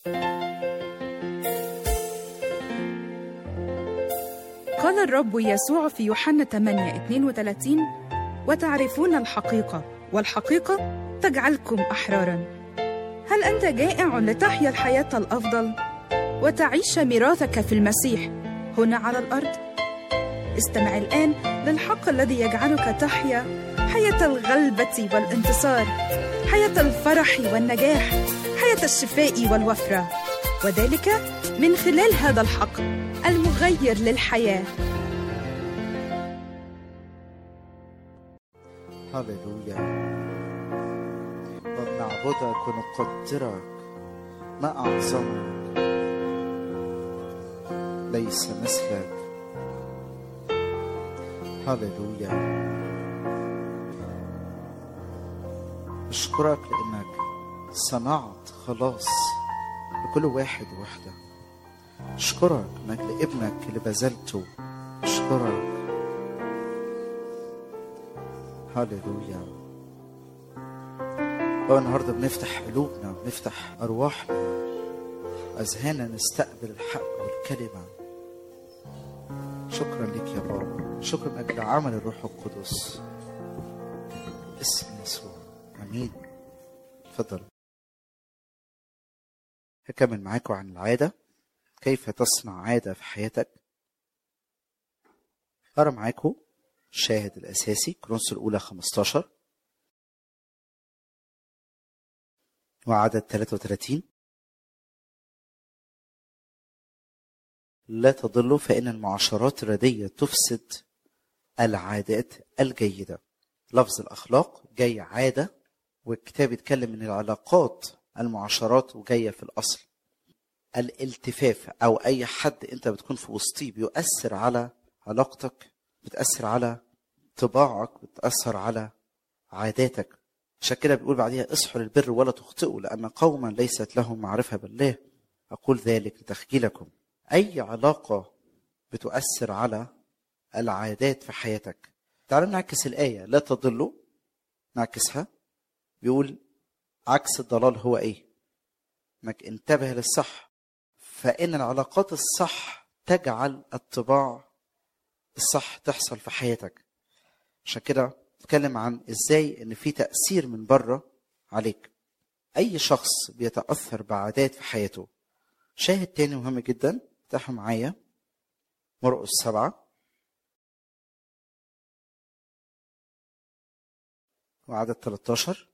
قال الرب يسوع في يوحنا 8 32 وتعرفون الحقيقة والحقيقة تجعلكم أحرارا هل أنت جائع لتحيا الحياة الأفضل وتعيش ميراثك في المسيح هنا على الأرض؟ استمع الآن للحق الذي يجعلك تحيا حياة الغلبة والانتصار حياة الفرح والنجاح حياة الشفاء والوفرة وذلك من خلال هذا الحق المغير للحياه هللويا وبنعبدك ونقدرك ما أعظمك ليس مثلك هللويا أشكرك لأنك صنعت خلاص لكل واحد وواحدة أشكرك إنك لابنك اللي بذلته أشكرك هللويا بقى النهارده بنفتح قلوبنا بنفتح أرواحنا أذهاننا نستقبل الحق والكلمة شكرا لك يا بابا شكرا من أجل عمل الروح القدس اسم يسوع امين اتفضل هكمل معاكم عن العاده كيف تصنع عاده في حياتك أرى معاكم الشاهد الأساسي كرونس الأولى 15 وعدد 33 لا تضلوا فإن المعاشرات الردية تفسد العادات الجيدة لفظ الأخلاق جاي عادة والكتاب يتكلم من العلاقات المعاشرات وجاية في الأصل الالتفاف أو أي حد أنت بتكون في وسطيه بيؤثر على علاقتك بتأثر على طباعك بتأثر على عاداتك عشان كده بيقول بعديها اصحوا للبر ولا تخطئوا لأن قوما ليست لهم معرفة بالله أقول ذلك لتخجيلكم أي علاقة بتؤثر على العادات في حياتك تعالوا نعكس الآية لا تضلوا نعكسها بيقول عكس الضلال هو ايه انك انتبه للصح فان العلاقات الصح تجعل الطباع الصح تحصل في حياتك عشان كده نتكلم عن ازاي ان في تاثير من بره عليك اي شخص بيتاثر بعادات في حياته شاهد تاني مهم جدا افتحوا معايا مرقس سبعة وعدد 13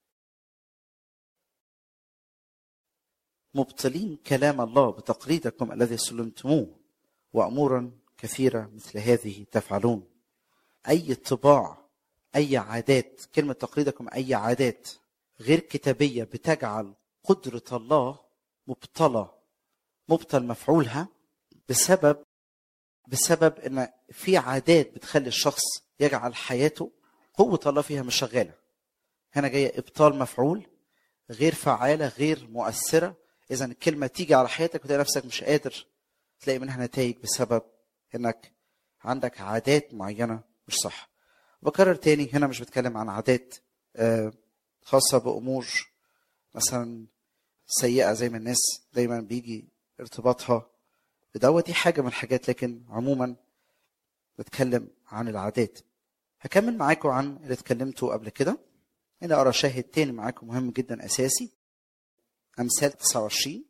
مبطلين كلام الله بتقليدكم الذي سلمتموه وامورا كثيره مثل هذه تفعلون اي طباع اي عادات كلمه تقليدكم اي عادات غير كتابيه بتجعل قدره الله مبطله مبطل مفعولها بسبب بسبب ان في عادات بتخلي الشخص يجعل حياته قوه الله فيها مش شغاله هنا جايه ابطال مفعول غير فعاله غير مؤثره اذا الكلمه تيجي على حياتك وتلاقي نفسك مش قادر تلاقي منها نتائج بسبب انك عندك عادات معينه مش صح بكرر تاني هنا مش بتكلم عن عادات خاصه بامور مثلا سيئه زي ما الناس دايما بيجي ارتباطها بدوت دي حاجه من الحاجات لكن عموما بتكلم عن العادات هكمل معاكم عن اللي اتكلمته قبل كده هنا ارى شاهد تاني معاكم مهم جدا اساسي أمثال 29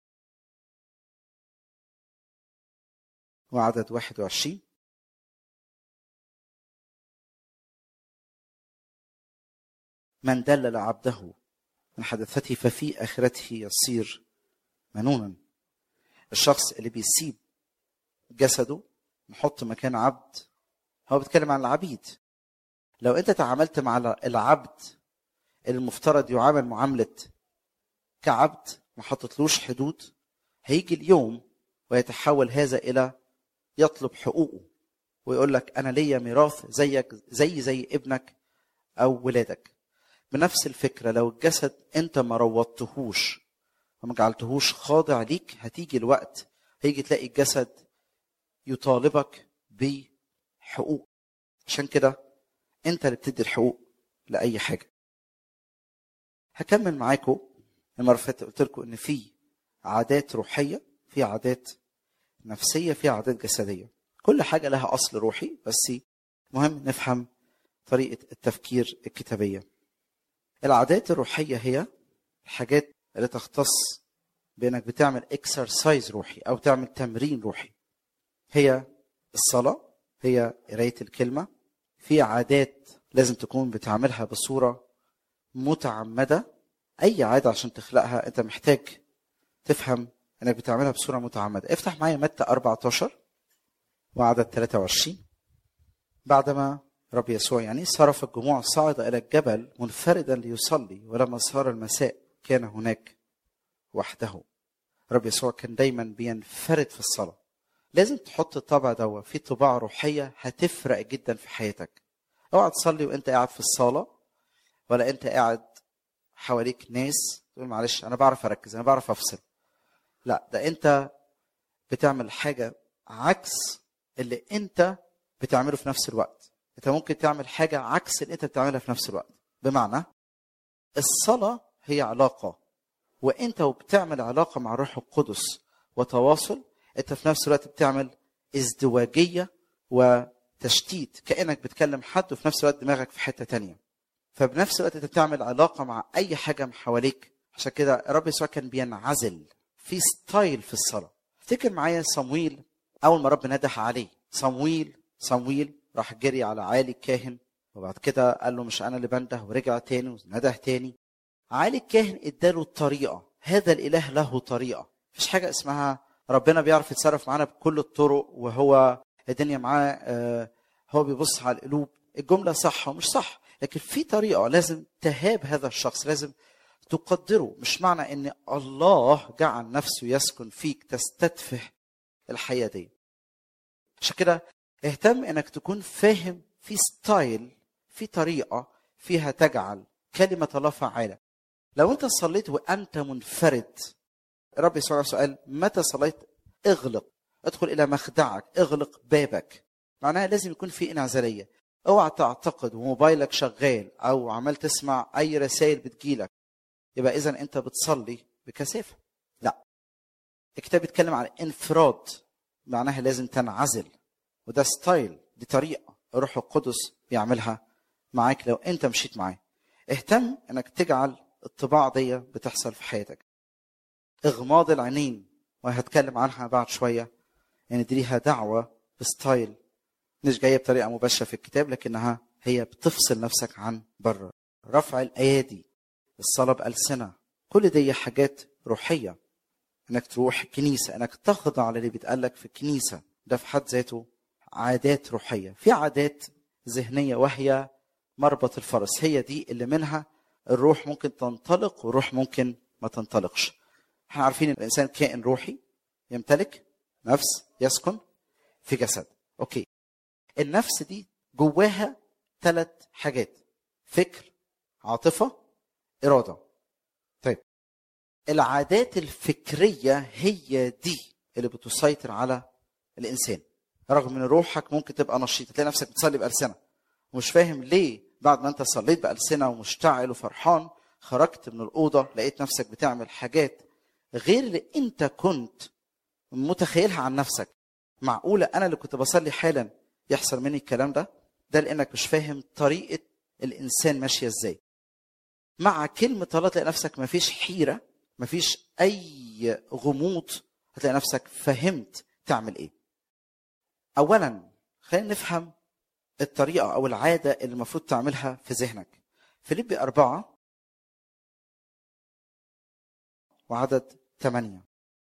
وعدد 21 من دلل عبده من حدثته ففي آخرته يصير منونا الشخص اللي بيسيب جسده نحط مكان عبد هو بيتكلم عن العبيد لو انت تعاملت مع العبد المفترض يعامل معامله كعبد ما حطتلوش حدود هيجي اليوم ويتحول هذا الى يطلب حقوقه ويقول لك انا ليا ميراث زيك زي زي ابنك او ولادك بنفس الفكره لو الجسد انت ما روضتهوش وما جعلتهوش خاضع ليك هتيجي الوقت هيجي تلاقي الجسد يطالبك بحقوق عشان كده انت اللي بتدي الحقوق لاي حاجه هكمل معاكم المره اللي فاتت قلت لكم ان في عادات روحيه في عادات نفسيه في عادات جسديه كل حاجه لها اصل روحي بس مهم نفهم طريقه التفكير الكتابيه العادات الروحيه هي الحاجات اللي تختص بانك بتعمل اكسرسايز روحي او تعمل تمرين روحي هي الصلاه هي قرايه الكلمه في عادات لازم تكون بتعملها بصوره متعمده اي عاده عشان تخلقها انت محتاج تفهم انك بتعملها بصوره متعمده افتح معايا متى 14 وعدد 23 بعدما رب يسوع يعني صرف الجموع صعد الى الجبل منفردا ليصلي ولما صار المساء كان هناك وحده رب يسوع كان دايما بينفرد في الصلاه لازم تحط الطبع دوا في طباع روحيه هتفرق جدا في حياتك اوعى تصلي وانت قاعد في الصاله ولا انت قاعد حواليك ناس تقول معلش انا بعرف اركز انا بعرف افصل لا ده انت بتعمل حاجه عكس اللي انت بتعمله في نفس الوقت انت ممكن تعمل حاجه عكس اللي انت بتعملها في نفس الوقت بمعنى الصلاه هي علاقه وانت وبتعمل علاقه مع الروح القدس وتواصل انت في نفس الوقت بتعمل ازدواجيه وتشتيت كانك بتكلم حد وفي نفس الوقت دماغك في حته تانية فبنفس الوقت انت بتعمل علاقه مع اي حاجه من حواليك عشان كده الرب يسوع كان بينعزل في ستايل في الصلاه افتكر معايا صمويل اول ما رب ندح عليه صمويل صمويل راح جري على عالي الكاهن وبعد كده قال له مش انا اللي بنده ورجع تاني ونده تاني عالي الكاهن اداله الطريقه هذا الاله له طريقه مفيش حاجه اسمها ربنا بيعرف يتصرف معانا بكل الطرق وهو الدنيا معاه آه هو بيبص على القلوب الجمله صح ومش صح لكن في طريقه لازم تهاب هذا الشخص لازم تقدره مش معنى ان الله جعل نفسه يسكن فيك تستتفه الحياه دي عشان كده اهتم انك تكون فاهم في ستايل في طريقه فيها تجعل كلمه الله فعاله لو انت صليت وانت منفرد الرب يسوع سؤال متى صليت اغلق ادخل الى مخدعك اغلق بابك معناها لازم يكون في انعزاليه اوعى تعتقد وموبايلك شغال او عمال تسمع اي رسائل بتجيلك يبقى اذا انت بتصلي بكثافه لا الكتاب بيتكلم عن انفراد معناها لازم تنعزل وده ستايل دي طريقه الروح القدس بيعملها معاك لو انت مشيت معاه اهتم انك تجعل الطباع دي بتحصل في حياتك اغماض العينين وهتكلم عنها بعد شويه يعني دي ليها دعوه بستايل مش جايه بطريقه مباشره في الكتاب لكنها هي بتفصل نفسك عن بره رفع الايادي الصلاه بالسنه كل دي حاجات روحيه انك تروح الكنيسه انك تخضع للي بيتقالك في الكنيسه ده في حد ذاته عادات روحيه في عادات ذهنيه وهي مربط الفرس هي دي اللي منها الروح ممكن تنطلق والروح ممكن ما تنطلقش احنا عارفين ان الانسان كائن روحي يمتلك نفس يسكن في جسد اوكي النفس دي جواها ثلاث حاجات فكر عاطفه اراده طيب العادات الفكريه هي دي اللي بتسيطر على الانسان رغم ان روحك ممكن تبقى نشيطه تلاقي نفسك بتصلي بالسنه ومش فاهم ليه بعد ما انت صليت بالسنه ومشتعل وفرحان خرجت من الاوضه لقيت نفسك بتعمل حاجات غير اللي انت كنت متخيلها عن نفسك معقوله انا اللي كنت بصلي حالا يحصل مني الكلام ده ده لانك مش فاهم طريقه الانسان ماشيه ازاي مع كلمه الله تلاقي نفسك مفيش حيره مفيش اي غموض هتلاقي نفسك فهمت تعمل ايه اولا خلينا نفهم الطريقه او العاده اللي المفروض تعملها في ذهنك فيليبي أربعة وعدد ثمانية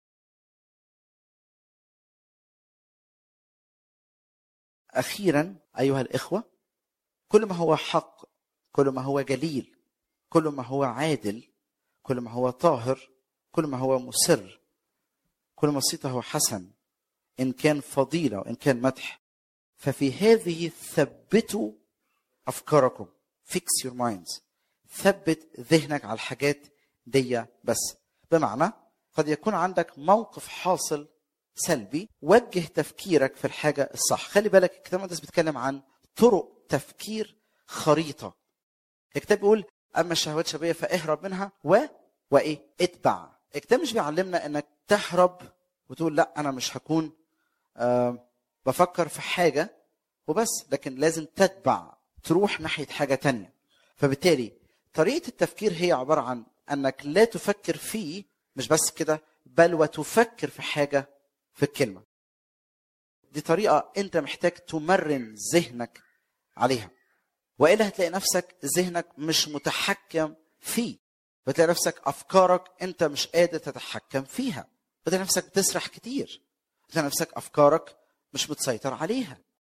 أخيرا أيها الإخوة كل ما هو حق كل ما هو جليل كل ما هو عادل كل ما هو طاهر كل ما هو مسر كل ما صيته حسن إن كان فضيلة وإن كان مدح ففي هذه ثبتوا أفكاركم fix your minds ثبت ذهنك على الحاجات دي بس بمعنى قد يكون عندك موقف حاصل سلبي وجه تفكيرك في الحاجة الصح خلي بالك الكتاب المقدس بيتكلم عن طرق تفكير خريطة الكتاب بيقول أما الشهوات الشبابية فاهرب منها و وإيه اتبع الكتاب مش بيعلمنا انك تهرب وتقول لا انا مش هكون آه بفكر في حاجه وبس لكن لازم تتبع تروح ناحيه حاجه تانية فبالتالي طريقه التفكير هي عباره عن انك لا تفكر فيه مش بس كده بل وتفكر في حاجه في الكلمه دي طريقه انت محتاج تمرن ذهنك عليها والا هتلاقي نفسك ذهنك مش متحكم فيه بتلاقي نفسك افكارك انت مش قادر تتحكم فيها بتلاقي نفسك بتسرح كتير بتلاقي نفسك افكارك مش متسيطر عليها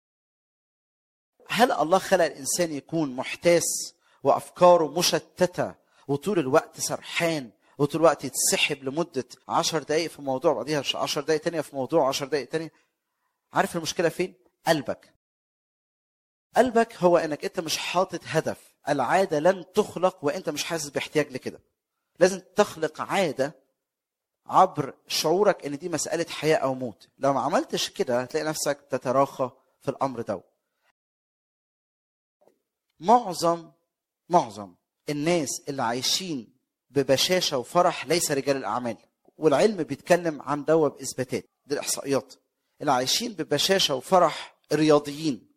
هل الله خلق الانسان يكون محتاس وافكاره مشتته وطول الوقت سرحان وطول الوقت يتسحب لمده عشر دقائق في موضوع بعديها عشر دقائق تانية في موضوع عشر دقائق تانية عارف المشكله فين قلبك قلبك هو انك انت مش حاطط هدف العاده لن تخلق وانت مش حاسس باحتياج لكده لازم تخلق عاده عبر شعورك ان دي مساله حياه او موت لو ما عملتش كده هتلاقي نفسك تتراخى في الامر ده معظم معظم الناس اللي عايشين ببشاشه وفرح ليس رجال الاعمال والعلم بيتكلم عن دوا باثباتات دي الاحصائيات اللي عايشين ببشاشه وفرح رياضيين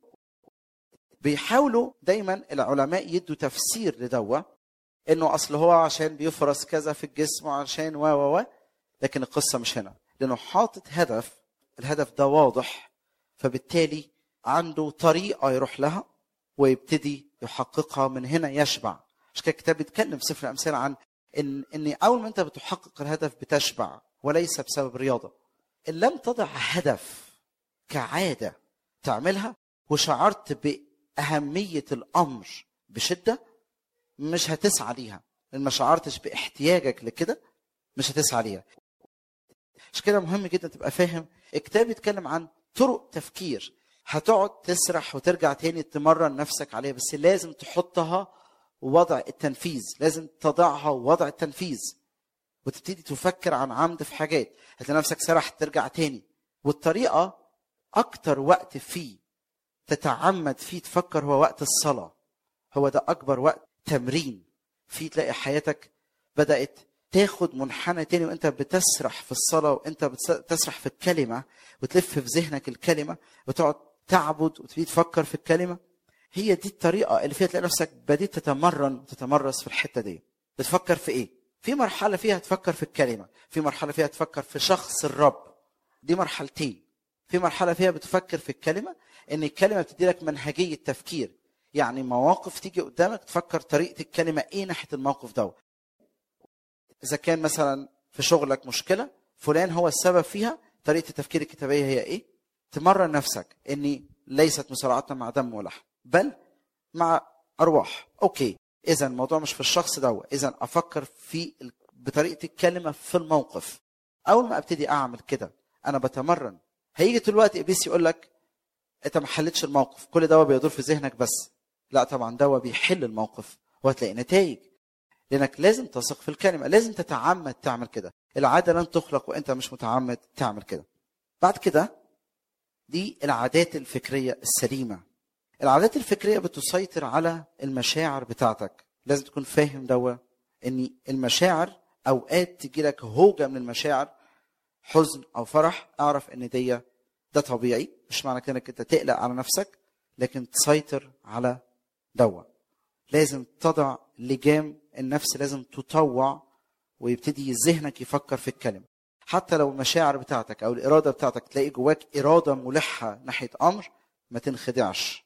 بيحاولوا دايما العلماء يدوا تفسير لدوا انه اصل هو عشان بيفرز كذا في الجسم وعشان و و و لكن القصه مش هنا لانه حاطط هدف الهدف ده واضح فبالتالي عنده طريقه يروح لها ويبتدي يحققها من هنا يشبع عشان كده الكتاب بيتكلم في سفر الامثال عن ان ان اول ما انت بتحقق الهدف بتشبع وليس بسبب رياضه ان لم تضع هدف كعاده تعملها وشعرت باهميه الامر بشده مش هتسعى ليها لان ما شعرتش باحتياجك لكده مش هتسعى ليها عشان كده مهم جدا تبقى فاهم الكتاب بيتكلم عن طرق تفكير هتقعد تسرح وترجع تاني تمرن نفسك عليها بس لازم تحطها وضع التنفيذ لازم تضعها وضع التنفيذ وتبتدي تفكر عن عمد في حاجات هتلاقي نفسك سرح ترجع تاني والطريقة أكتر وقت فيه تتعمد فيه تفكر هو وقت الصلاة هو ده أكبر وقت تمرين فيه تلاقي حياتك بدأت تاخد منحنى تاني وانت بتسرح في الصلاة وانت بتسرح في الكلمة وتلف في ذهنك الكلمة وتقعد تعبد وتبتدي تفكر في الكلمة هي دي الطريقة اللي فيها تلاقي نفسك بديت تتمرن وتتمرس في الحتة دي بتفكر في ايه؟ في مرحلة فيها تفكر في الكلمة في مرحلة فيها تفكر في شخص الرب دي مرحلتين في مرحلة فيها بتفكر في الكلمة ان الكلمة بتدي لك منهجية تفكير يعني مواقف تيجي قدامك تفكر طريقة الكلمة ايه ناحية الموقف ده اذا كان مثلا في شغلك مشكلة فلان هو السبب فيها طريقة التفكير الكتابية هي ايه تمرن نفسك اني ليست مصارعتنا مع دم ولحم بل مع ارواح اوكي اذا الموضوع مش في الشخص ده اذا افكر في بطريقه الكلمه في الموقف اول ما ابتدي اعمل كده انا بتمرن هيجي طول الوقت ابليس يقول لك انت ما حلتش الموقف كل دواء بيدور في ذهنك بس لا طبعا دواء بيحل الموقف وهتلاقي نتائج لانك لازم تثق في الكلمه لازم تتعمد تعمل كده العاده لن تخلق وانت مش متعمد تعمل كده بعد كده دي العادات الفكريه السليمه العادات الفكريه بتسيطر على المشاعر بتاعتك لازم تكون فاهم دوا ان المشاعر اوقات تجي لك هوجه من المشاعر حزن او فرح اعرف ان دي ده طبيعي مش معنى كده انك انت تقلق على نفسك لكن تسيطر على دوا لازم تضع لجام النفس لازم تطوع ويبتدي ذهنك يفكر في الكلمه حتى لو المشاعر بتاعتك او الاراده بتاعتك تلاقي جواك اراده ملحه ناحيه امر ما تنخدعش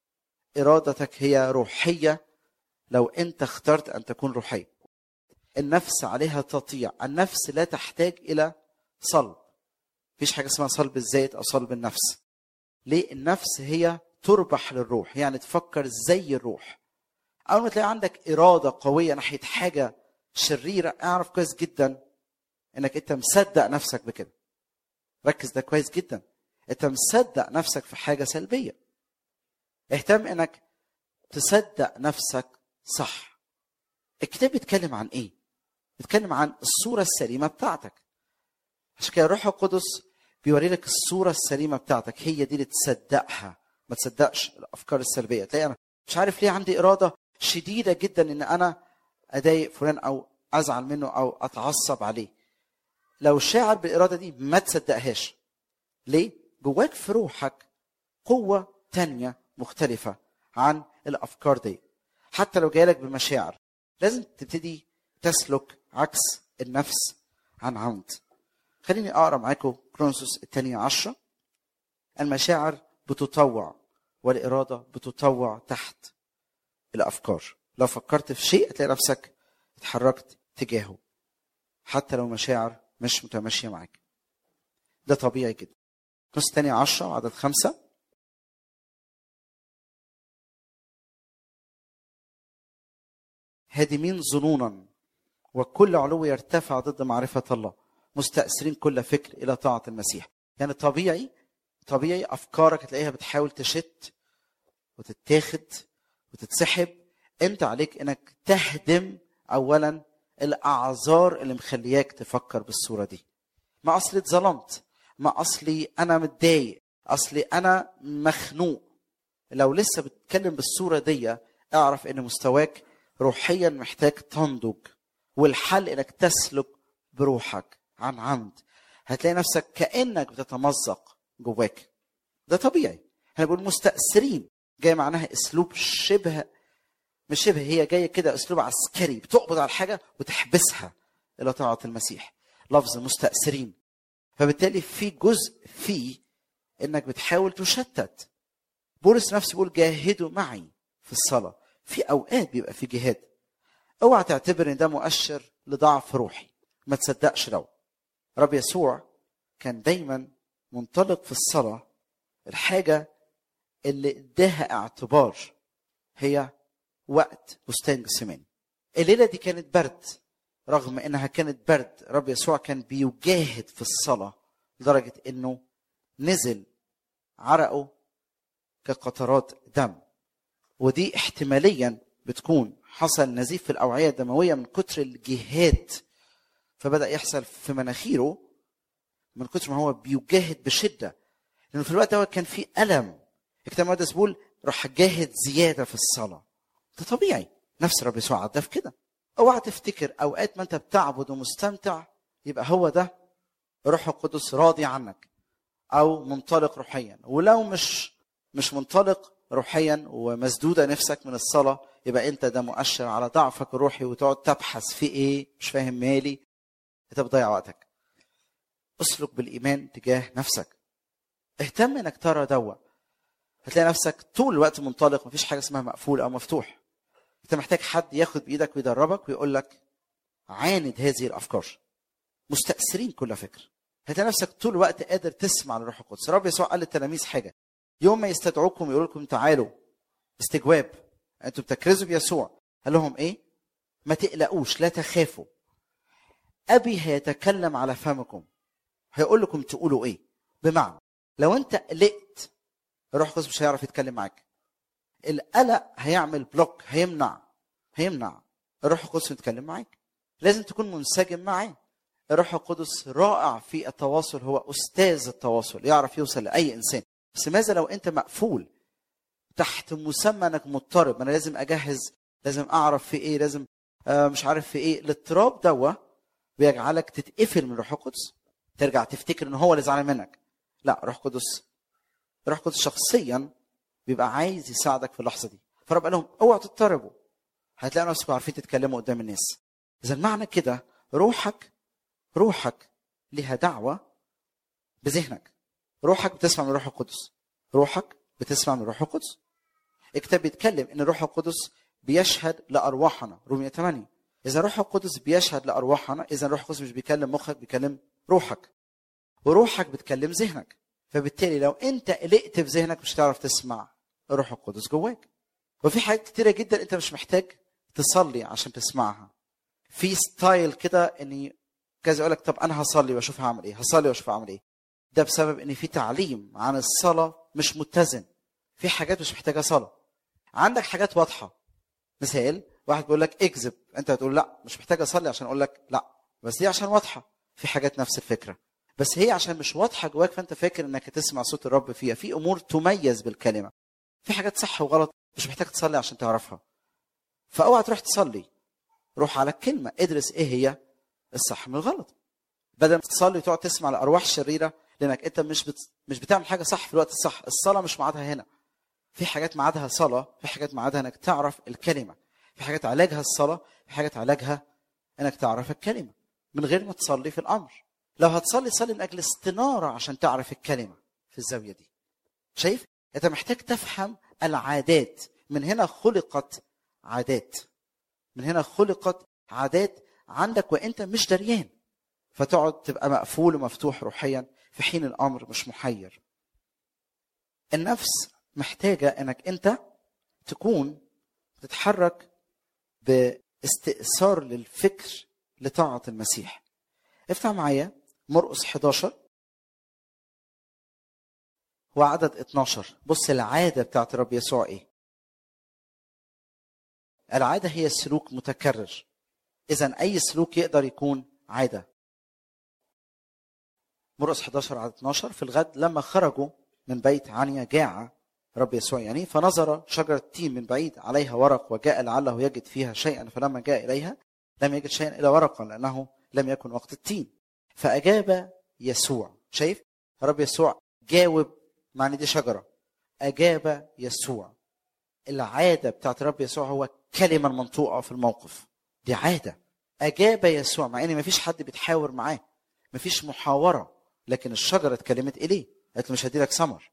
ارادتك هي روحيه لو انت اخترت ان تكون روحيه النفس عليها تطيع النفس لا تحتاج الى صلب مفيش حاجه اسمها صلب الذات او صلب النفس ليه النفس هي تربح للروح يعني تفكر زي الروح اول ما تلاقي عندك اراده قويه ناحيه حاجه شريره اعرف كويس جدا انك انت مصدق نفسك بكده ركز ده كويس جدا انت مصدق نفسك في حاجه سلبيه اهتم انك تصدق نفسك صح الكتاب بيتكلم عن ايه بيتكلم عن الصوره السليمه بتاعتك عشان كده الروح القدس بيوري لك الصوره السليمه بتاعتك هي دي اللي تصدقها ما تصدقش الافكار السلبيه تلاقي انا مش عارف ليه عندي اراده شديده جدا ان انا اضايق فلان او ازعل منه او اتعصب عليه لو شاعر بالاراده دي ما تصدقهاش ليه جواك في روحك قوه تانية مختلفه عن الافكار دي حتى لو جايلك بمشاعر لازم تبتدي تسلك عكس النفس عن عمد خليني اقرا معاكم كرونسوس الثانية عشرة المشاعر بتطوع والإرادة بتطوع تحت الأفكار لو فكرت في شيء هتلاقي نفسك اتحركت تجاهه حتى لو مشاعر مش متماشية معاك ده طبيعي جدا كرونسوس الثانية عشرة عدد خمسة هادمين ظنونا وكل علو يرتفع ضد معرفة الله مستأثرين كل فكر إلى طاعة المسيح يعني طبيعي طبيعي أفكارك هتلاقيها بتحاول تشت وتتاخد وتتسحب أنت عليك إنك تهدم أولا الأعذار اللي مخلياك تفكر بالصورة دي ما أصلي اتظلمت ما أصلي أنا متضايق أصلي أنا مخنوق لو لسه بتتكلم بالصورة دي اعرف إن مستواك روحيا محتاج تنضج والحل انك تسلك بروحك عن عمد هتلاقي نفسك كانك بتتمزق جواك ده طبيعي احنا بنقول مستأثرين جاي معناها اسلوب شبه مش شبه هي جايه كده اسلوب عسكري بتقبض على الحاجه وتحبسها الى طاعه المسيح لفظ مستأثرين فبالتالي في جزء فيه انك بتحاول تشتت بولس نفسه بيقول جاهدوا معي في الصلاه في اوقات بيبقى في جهاد اوعى تعتبر ان ده مؤشر لضعف روحي ما تصدقش لو رب يسوع كان دايما منطلق في الصلاه الحاجه اللي اداها اعتبار هي وقت بستان جسماني الليله دي كانت برد رغم انها كانت برد رب يسوع كان بيجاهد في الصلاه لدرجه انه نزل عرقه كقطرات دم ودي احتماليا بتكون حصل نزيف في الاوعيه الدمويه من كتر الجهاد فبدا يحصل في مناخيره من كتر ما هو بيجاهد بشده لانه في الوقت ده كان في الم الكتاب المقدس بيقول راح جاهد زياده في الصلاه ده طبيعي نفس رب يسوع عدى في كده اوعى تفتكر اوقات ما انت بتعبد ومستمتع يبقى هو ده روح القدس راضي عنك او منطلق روحيا ولو مش مش منطلق روحيا ومسدوده نفسك من الصلاه يبقى انت ده مؤشر على ضعفك الروحي وتقعد تبحث في ايه مش فاهم مالي انت بتضيع وقتك اسلك بالايمان تجاه نفسك اهتم انك ترى دوا هتلاقي نفسك طول الوقت منطلق مفيش حاجه اسمها مقفول او مفتوح انت محتاج حد ياخد بايدك ويدربك ويقول لك عاند هذه الافكار مستأثرين كل فكر هتلاقي نفسك طول الوقت قادر تسمع للروح القدس رب يسوع قال للتلاميذ حاجه يوم ما يستدعوكم يقول لكم تعالوا استجواب انتوا بتكرزوا بيسوع قال لهم ايه ما تقلقوش لا تخافوا ابي هيتكلم على فمكم هيقول لكم تقولوا ايه بمعنى لو انت قلقت الروح القدس مش هيعرف يتكلم معاك القلق هيعمل بلوك هيمنع هيمنع الروح القدس يتكلم معاك لازم تكون منسجم معاه الروح القدس رائع في التواصل هو استاذ التواصل يعرف يوصل لاي انسان بس ماذا لو انت مقفول تحت مسمى انك مضطرب انا لازم اجهز لازم اعرف في ايه لازم آه مش عارف في ايه الاضطراب دوا بيجعلك تتقفل من روح القدس ترجع تفتكر ان هو اللي زعلان منك لا روح قدس روح قدس شخصيا بيبقى عايز يساعدك في اللحظه دي فرب قال لهم اوعوا تضطربوا هتلاقوا نفسكم عارفين تتكلموا قدام الناس اذا معنى كده روحك روحك لها دعوه بذهنك روحك بتسمع من الروح القدس روحك بتسمع من الروح القدس الكتاب بيتكلم ان الروح القدس بيشهد لارواحنا رومية 8 اذا الروح القدس بيشهد لارواحنا اذا الروح القدس مش بيكلم مخك بيكلم روحك وروحك بتكلم ذهنك فبالتالي لو انت قلقت في ذهنك مش هتعرف تسمع الروح القدس جواك وفي حاجات كتيره جدا انت مش محتاج تصلي عشان تسمعها في ستايل كده اني كذا يقول لك طب انا هصلي واشوف هعمل ايه هصلي واشوف هعمل ايه ده بسبب ان في تعليم عن الصلاه مش متزن في حاجات مش محتاجه صلاه عندك حاجات واضحه مثال واحد بيقول لك اكذب انت هتقول لا مش محتاج اصلي عشان اقول لك لا بس دي عشان واضحه في حاجات نفس الفكره بس هي عشان مش واضحه جواك فانت فاكر انك هتسمع صوت الرب فيها في امور تميز بالكلمه في حاجات صح وغلط مش محتاج تصلي عشان تعرفها فاوعى تروح تصلي روح على الكلمه ادرس ايه هي الصح من الغلط بدل ما تصلي وتقعد تسمع الارواح الشريره لانك انت مش بت... مش بتعمل حاجه صح في الوقت الصح الصلاه مش ميعادها هنا في حاجات ميعادها صلاه في حاجات ميعادها انك تعرف الكلمه في حاجات علاجها الصلاه في حاجات علاجها انك تعرف الكلمه من غير ما تصلي في الامر لو هتصلي صلي من اجل استناره عشان تعرف الكلمه في الزاويه دي شايف انت محتاج تفهم العادات من هنا خلقت عادات من هنا خلقت عادات عندك وانت مش دريان فتقعد تبقى مقفول ومفتوح روحيا في حين الامر مش محير النفس محتاجه انك انت تكون تتحرك باستئثار للفكر لطاعه المسيح افتح معايا مرقس 11 وعدد 12 بص العاده بتاعت الرب يسوع ايه العاده هي سلوك متكرر اذا اي سلوك يقدر يكون عاده مرقس 11 عدد 12 في الغد لما خرجوا من بيت عنيا جاع رب يسوع يعني فنظر شجرة تين من بعيد عليها ورق وجاء لعله يجد فيها شيئا فلما جاء إليها لم يجد شيئا إلا ورقا لأنه لم يكن وقت التين فأجاب يسوع شايف رب يسوع جاوب مع ان دي شجرة أجاب يسوع العادة بتاعت رب يسوع هو كلمة المنطوقة في الموقف دي عادة أجاب يسوع مع ان مفيش حد بيتحاور معاه مفيش محاورة لكن الشجرة اتكلمت إليه قالت له مش هديلك ثمر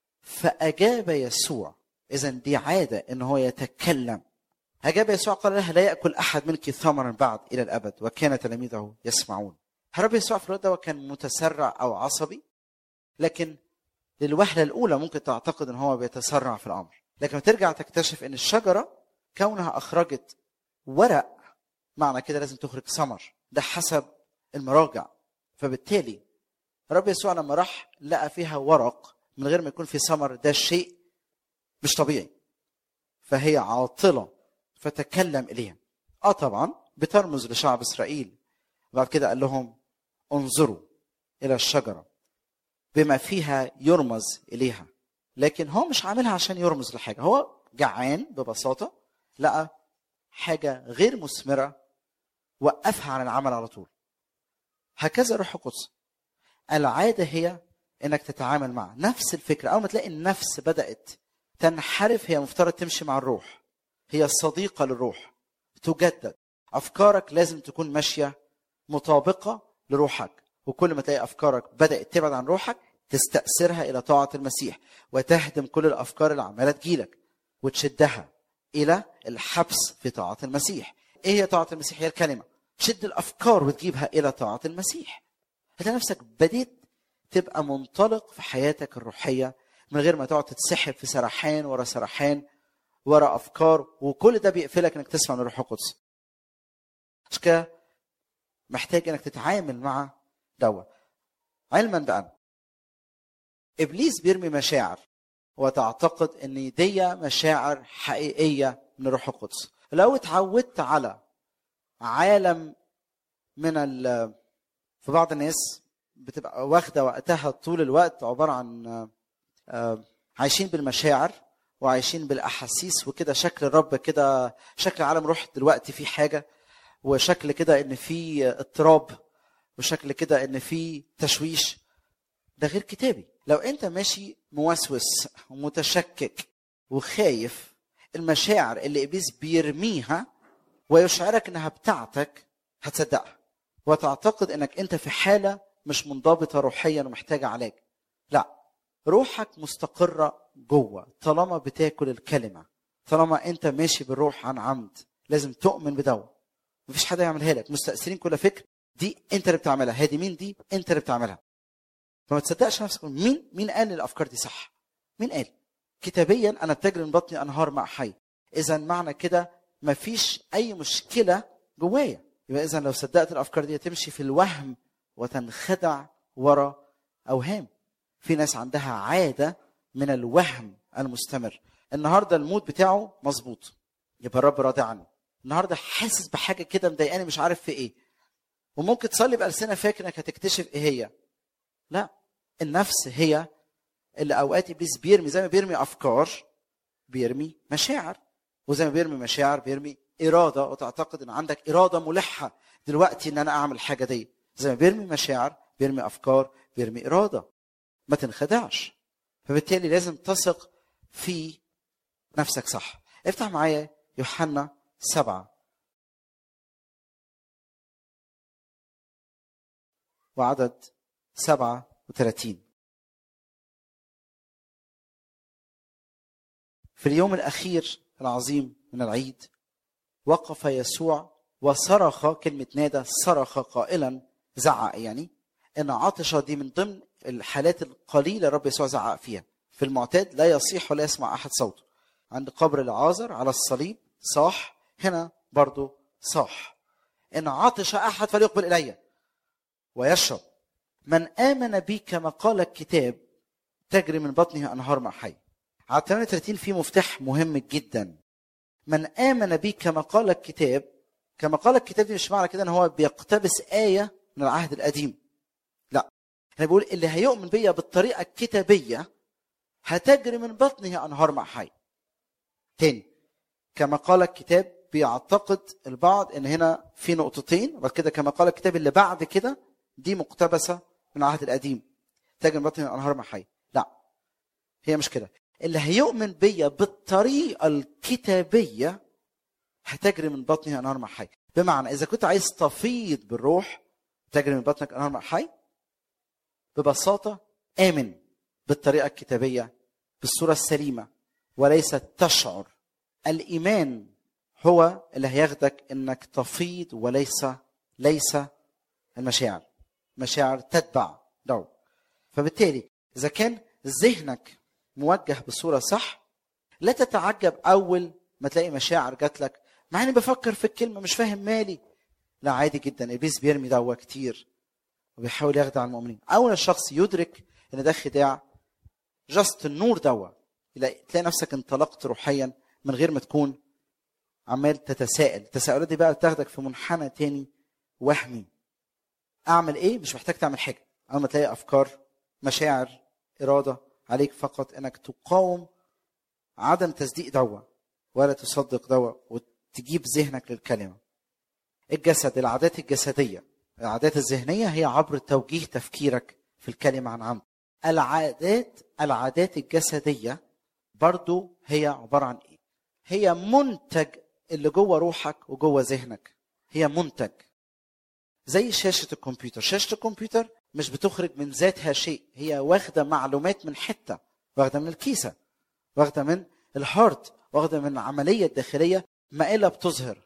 فأجاب يسوع إذا دي عادة إن هو يتكلم أجاب يسوع قال لها لا يأكل أحد منك ثمرا بعد إلى الأبد وكان تلاميذه يسمعون الرب يسوع في الوقت ده كان متسرع أو عصبي لكن للوهلة الأولى ممكن تعتقد إن هو بيتسرع في الأمر لكن ترجع تكتشف إن الشجرة كونها أخرجت ورق معنى كده لازم تخرج ثمر ده حسب المراجع فبالتالي الرب يسوع لما راح لقى فيها ورق من غير ما يكون في ثمر ده شيء مش طبيعي فهي عاطله فتكلم اليها اه طبعا بترمز لشعب اسرائيل بعد كده قال لهم انظروا الى الشجره بما فيها يرمز اليها لكن هو مش عاملها عشان يرمز لحاجه هو جعان ببساطه لقى حاجه غير مثمره وقفها عن العمل على طول هكذا الروح القدس العاده هي انك تتعامل مع نفس الفكره اول ما تلاقي النفس بدات تنحرف هي مفترض تمشي مع الروح هي صديقه للروح تجدد افكارك لازم تكون ماشيه مطابقه لروحك وكل ما تلاقي افكارك بدات تبعد عن روحك تستأثرها الى طاعه المسيح وتهدم كل الافكار اللي عماله تجيلك وتشدها الى الحبس في طاعه المسيح ايه هي طاعه المسيح هي الكلمه شد الافكار وتجيبها الى طاعه المسيح هتلاقي نفسك بديت تبقى منطلق في حياتك الروحيه من غير ما تقعد تتسحب في سرحان ورا سرحان ورا افكار وكل ده بيقفلك انك تسمع من الروح القدس عشان كده محتاج انك تتعامل مع دوت علما بان ابليس بيرمي مشاعر وتعتقد ان دي مشاعر حقيقيه من الروح القدس لو اتعودت على عالم من ال في بعض الناس بتبقى واخده وقتها طول الوقت عباره عن عايشين بالمشاعر وعايشين بالاحاسيس وكده شكل الرب كده شكل عالم روح دلوقتي في حاجه وشكل كده ان في اضطراب وشكل كده ان في تشويش ده غير كتابي لو انت ماشي موسوس ومتشكك وخايف المشاعر اللي ابليس بيرميها ويشعرك انها بتاعتك هتصدقها وتعتقد انك انت في حاله مش منضبطه روحيا ومحتاجه علاج لا روحك مستقره جوه طالما بتاكل الكلمه طالما انت ماشي بالروح عن عمد لازم تؤمن بدوا مفيش حد يعملها لك مستأثرين كل فكر دي انت اللي بتعملها هذه مين دي انت اللي بتعملها فما تصدقش نفسك مين مين قال الافكار دي صح مين قال كتابيا انا بتجري من بطني انهار ماء حي اذا معنى كده مفيش اي مشكله جوايا يبقى اذا لو صدقت الافكار دي تمشي في الوهم وتنخدع ورا اوهام في ناس عندها عاده من الوهم المستمر النهارده المود بتاعه مظبوط يبقى الرب راضي عنه النهارده حاسس بحاجه كده مضايقاني مش عارف في ايه وممكن تصلي بألسنة فاكر انك هتكتشف ايه هي لا النفس هي اللي اوقات ابليس بيرمي زي ما بيرمي افكار بيرمي مشاعر وزي ما بيرمي مشاعر بيرمي اراده وتعتقد ان عندك اراده ملحه دلوقتي ان انا اعمل الحاجه دي زي ما بيرمي مشاعر بيرمي افكار بيرمي اراده ما تنخدعش فبالتالي لازم تثق في نفسك صح افتح معايا يوحنا سبعة وعدد سبعة وثلاثين في اليوم الأخير العظيم من العيد وقف يسوع وصرخ كلمة نادى صرخ قائلا زعق يعني إن عطشة دي من ضمن الحالات القليلة رب يسوع زعق فيها في المعتاد لا يصيح ولا يسمع أحد صوته عند قبر العازر على الصليب صاح هنا برضو صاح إن عطش أحد فليقبل إلي ويشرب من آمن بي كما قال الكتاب تجري من بطنه أنهار ماء حي على 38 في مفتاح مهم جدا من آمن بي كما قال الكتاب كما قال الكتاب دي مش معنى كده ان هو بيقتبس آية من العهد القديم لا انا بقول اللي هيؤمن بيا بالطريقة الكتابية هتجري من بطنه أنهار ماء حي تاني كما قال الكتاب بيعتقد البعض ان هنا في نقطتين وبعد كده كما قال الكتاب اللي بعد كده دي مقتبسه من العهد القديم تجري من بطن الانهار مع حي لا هي مش كده اللي هيؤمن بيا بالطريقه الكتابيه هتجري من بطنه انهار مع حي بمعنى اذا كنت عايز تفيض بالروح تجري من بطنك انهار مع حي ببساطه امن بالطريقه الكتابيه بالصوره السليمه وليس تشعر الايمان هو اللي هياخدك انك تفيض وليس ليس المشاعر مشاعر تتبع دو فبالتالي اذا كان ذهنك موجه بصوره صح لا تتعجب اول ما تلاقي مشاعر جات لك مع اني بفكر في الكلمه مش فاهم مالي لا عادي جدا ابليس بيرمي دوا كتير وبيحاول يخدع المؤمنين اول الشخص يدرك ان ده خداع جاست النور دوا تلاقي نفسك انطلقت روحيا من غير ما تكون عمال تتساءل التساؤلات دي بقى بتاخدك في منحنى تاني وهمي اعمل ايه مش محتاج تعمل حاجه اول ما تلاقي افكار مشاعر اراده عليك فقط انك تقاوم عدم تصديق دوا ولا تصدق دوا وتجيب ذهنك للكلمه الجسد العادات الجسديه العادات الذهنيه هي عبر توجيه تفكيرك في الكلمه عن عمد العادات العادات الجسديه برضو هي عباره عن ايه هي منتج اللي جوه روحك وجوه ذهنك هي منتج زي شاشة الكمبيوتر شاشة الكمبيوتر مش بتخرج من ذاتها شيء هي واخدة معلومات من حتة واخدة من الكيسة واخدة من الهارد واخدة من العملية الداخلية ما إلا بتظهر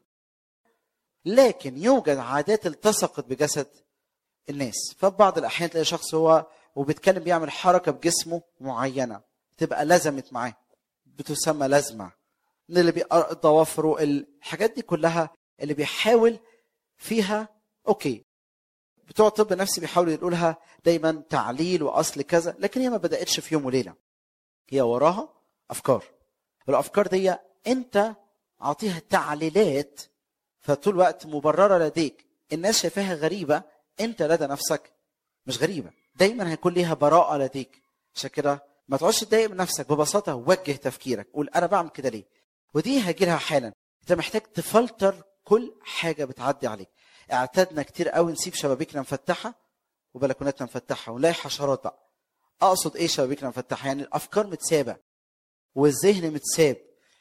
لكن يوجد عادات التصقت بجسد الناس ففي بعض الأحيان تلاقي شخص هو وبيتكلم بيعمل حركة بجسمه معينة تبقى لزمت معاه بتسمى لازمة من اللي بيقرأ ضوافره الحاجات دي كلها اللي بيحاول فيها اوكي بتوع الطب النفسي بيحاولوا يقولها دايما تعليل واصل كذا لكن هي ما بداتش في يوم وليله هي وراها افكار والافكار دي انت عطيها تعليلات فطول الوقت مبرره لديك الناس شايفاها غريبه انت لدى نفسك مش غريبه دايما هيكون ليها براءه لديك عشان كده ما تقعدش تضايق من نفسك ببساطه وجه تفكيرك قول انا بعمل كده ليه ودي هيجي لها حالا انت محتاج تفلتر كل حاجه بتعدي عليك اعتدنا كتير قوي نسيب شبابيكنا مفتحه وبلكوناتنا مفتحه ونلاقي حشرات بقى اقصد ايه شبابيكنا مفتحه يعني الافكار متسابه والذهن متساب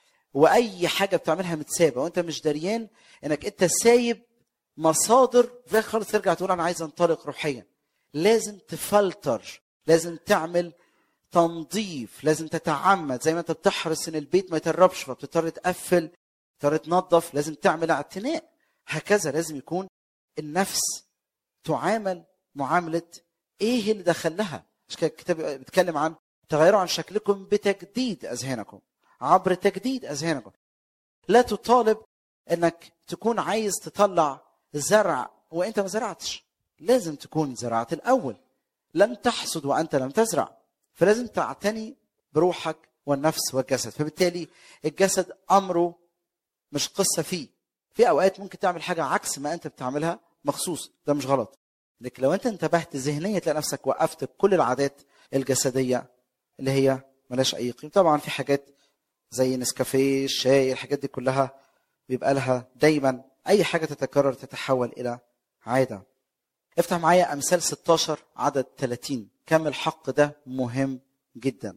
واي حاجه بتعملها متسابه وانت مش دريان انك انت سايب مصادر في خالص ترجع تقول انا عايز انطلق روحيا لازم تفلتر لازم تعمل تنظيف لازم تتعمد زي ما انت بتحرص ان البيت ما يتربش فبتضطر تقفل تضطر تنظف لازم تعمل اعتناء هكذا لازم يكون النفس تعامل معامله ايه اللي دخلها مش كده الكتاب بيتكلم عن تغيروا عن شكلكم بتجديد اذهانكم عبر تجديد اذهانكم لا تطالب انك تكون عايز تطلع زرع وانت ما زرعتش لازم تكون زرعت الاول لم تحصد وانت لم تزرع فلازم تعتني بروحك والنفس والجسد فبالتالي الجسد امره مش قصه فيه في اوقات ممكن تعمل حاجه عكس ما انت بتعملها مخصوص ده مش غلط لكن لو انت انتبهت ذهنيا تلاقي نفسك وقفت بكل العادات الجسديه اللي هي ملاش اي قيمه طبعا في حاجات زي نسكافيه الشاي الحاجات دي كلها بيبقى لها دايما اي حاجه تتكرر تتحول الى عاده افتح معايا امثال 16 عدد 30 كم الحق ده مهم جدا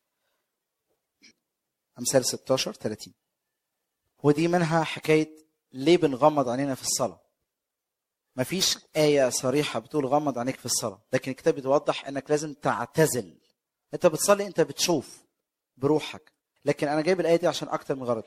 امثال 16 30 ودي منها حكايه ليه بنغمض عينينا في الصلاه مفيش آية صريحة بتقول غمض عينيك في الصلاة، لكن الكتاب بيوضح إنك لازم تعتزل. أنت بتصلي أنت بتشوف بروحك، لكن أنا جايب الآية دي عشان أكتر من غرض.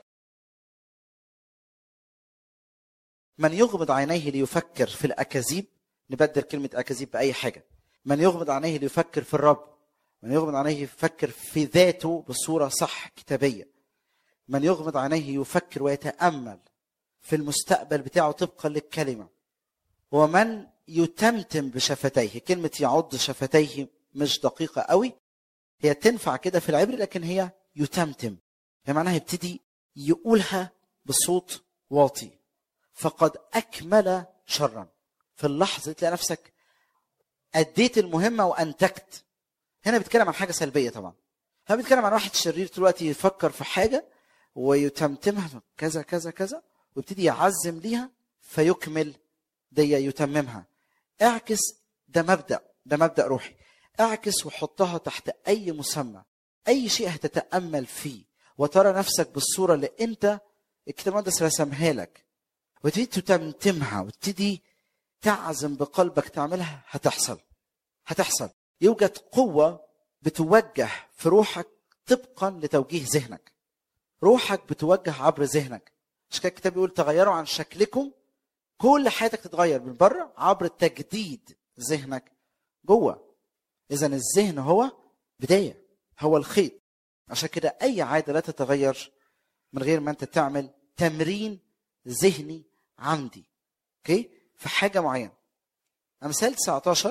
من يغمض عينيه ليفكر في الأكاذيب نبدل كلمة أكاذيب بأي حاجة. من يغمض عينيه ليفكر في الرب. من يغمض عينيه يفكر في ذاته بصورة صح كتابية. من يغمض عينيه يفكر ويتأمل في المستقبل بتاعه طبقا للكلمة. ومن يتمتم بشفتيه كلمة يعض شفتيه مش دقيقة قوي هي تنفع كده في العبر لكن هي يتمتم هي معناها يبتدي يقولها بصوت واطي فقد أكمل شرا في اللحظة تلاقي نفسك أديت المهمة وأنتجت هنا بيتكلم عن حاجة سلبية طبعا هنا بيتكلم عن واحد شرير طول الوقت يفكر في حاجة ويتمتمها كذا كذا كذا ويبتدي يعزم ليها فيكمل دي يتممها اعكس ده مبدا ده مبدا روحي اعكس وحطها تحت اي مسمى اي شيء هتتامل فيه وترى نفسك بالصوره اللي انت الكتاب المقدس رسمها لك وتبتدي تتمتمها وتبتدي تعزم بقلبك تعملها هتحصل هتحصل يوجد قوه بتوجه في روحك طبقا لتوجيه ذهنك روحك بتوجه عبر ذهنك عشان كده الكتاب بيقول تغيروا عن شكلكم كل حياتك تتغير من بره عبر تجديد ذهنك جوه اذا الذهن هو بدايه هو الخيط عشان كده اي عاده لا تتغير من غير ما انت تعمل تمرين ذهني عمدي اوكي في حاجه معينه امثال 19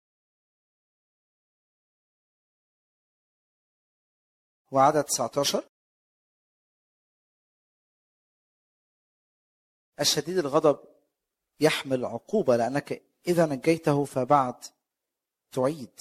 وعدد 19 الشديد الغضب يحمل عقوبة لأنك إذا نجيته فبعد تعيد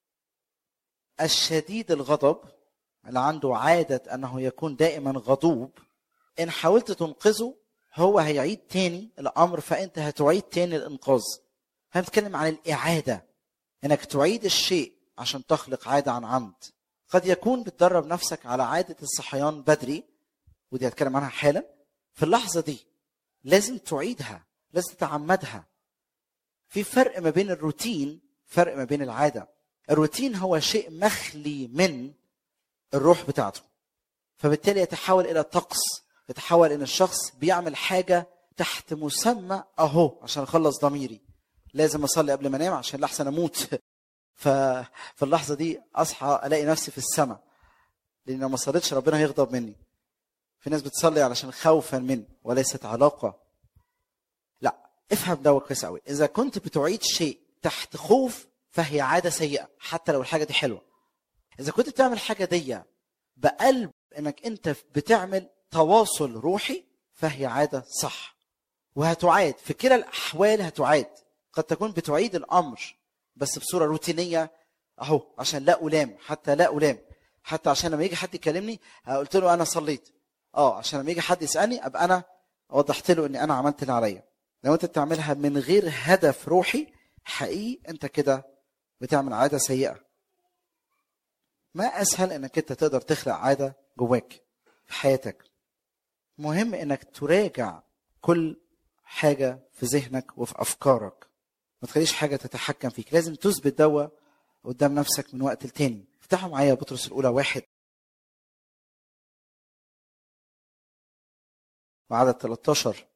الشديد الغضب اللي عنده عادة أنه يكون دائما غضوب إن حاولت تنقذه هو هيعيد تاني الأمر فأنت هتعيد تاني الإنقاذ هنتكلم عن الإعادة إنك تعيد الشيء عشان تخلق عادة عن عمد قد يكون بتدرب نفسك على عادة الصحيان بدري ودي هتكلم عنها حالا في اللحظة دي لازم تعيدها لازم تتعمدها في فرق ما بين الروتين فرق ما بين العاده الروتين هو شيء مخلي من الروح بتاعته فبالتالي يتحول الى طقس يتحول ان الشخص بيعمل حاجه تحت مسمى اهو عشان اخلص ضميري لازم اصلي قبل ما انام عشان لحسن اموت ففي اللحظه دي اصحى الاقي نفسي في السماء لان لو ما صليتش ربنا هيغضب مني في ناس بتصلي علشان خوفا منه وليست علاقه لا افهم ده كويس قوي اذا كنت بتعيد شيء تحت خوف فهي عاده سيئه حتى لو الحاجه دي حلوه اذا كنت بتعمل حاجه دي بقلب انك انت بتعمل تواصل روحي فهي عاده صح وهتعاد في كلا الاحوال هتعاد قد تكون بتعيد الامر بس بصوره روتينيه اهو عشان لا الام حتى لا الام حتى عشان لما يجي حد يكلمني قلت له انا صليت اه عشان لما يجي حد يسالني ابقى انا وضحت له اني انا عملت اللي عليا لو انت بتعملها من غير هدف روحي حقيقي انت كده بتعمل عاده سيئه ما اسهل انك انت تقدر تخلق عاده جواك في حياتك مهم انك تراجع كل حاجه في ذهنك وفي افكارك ما تخليش حاجه تتحكم فيك لازم تثبت دوا قدام نفسك من وقت لتاني افتحوا معايا بطرس الاولى واحد وعدد 13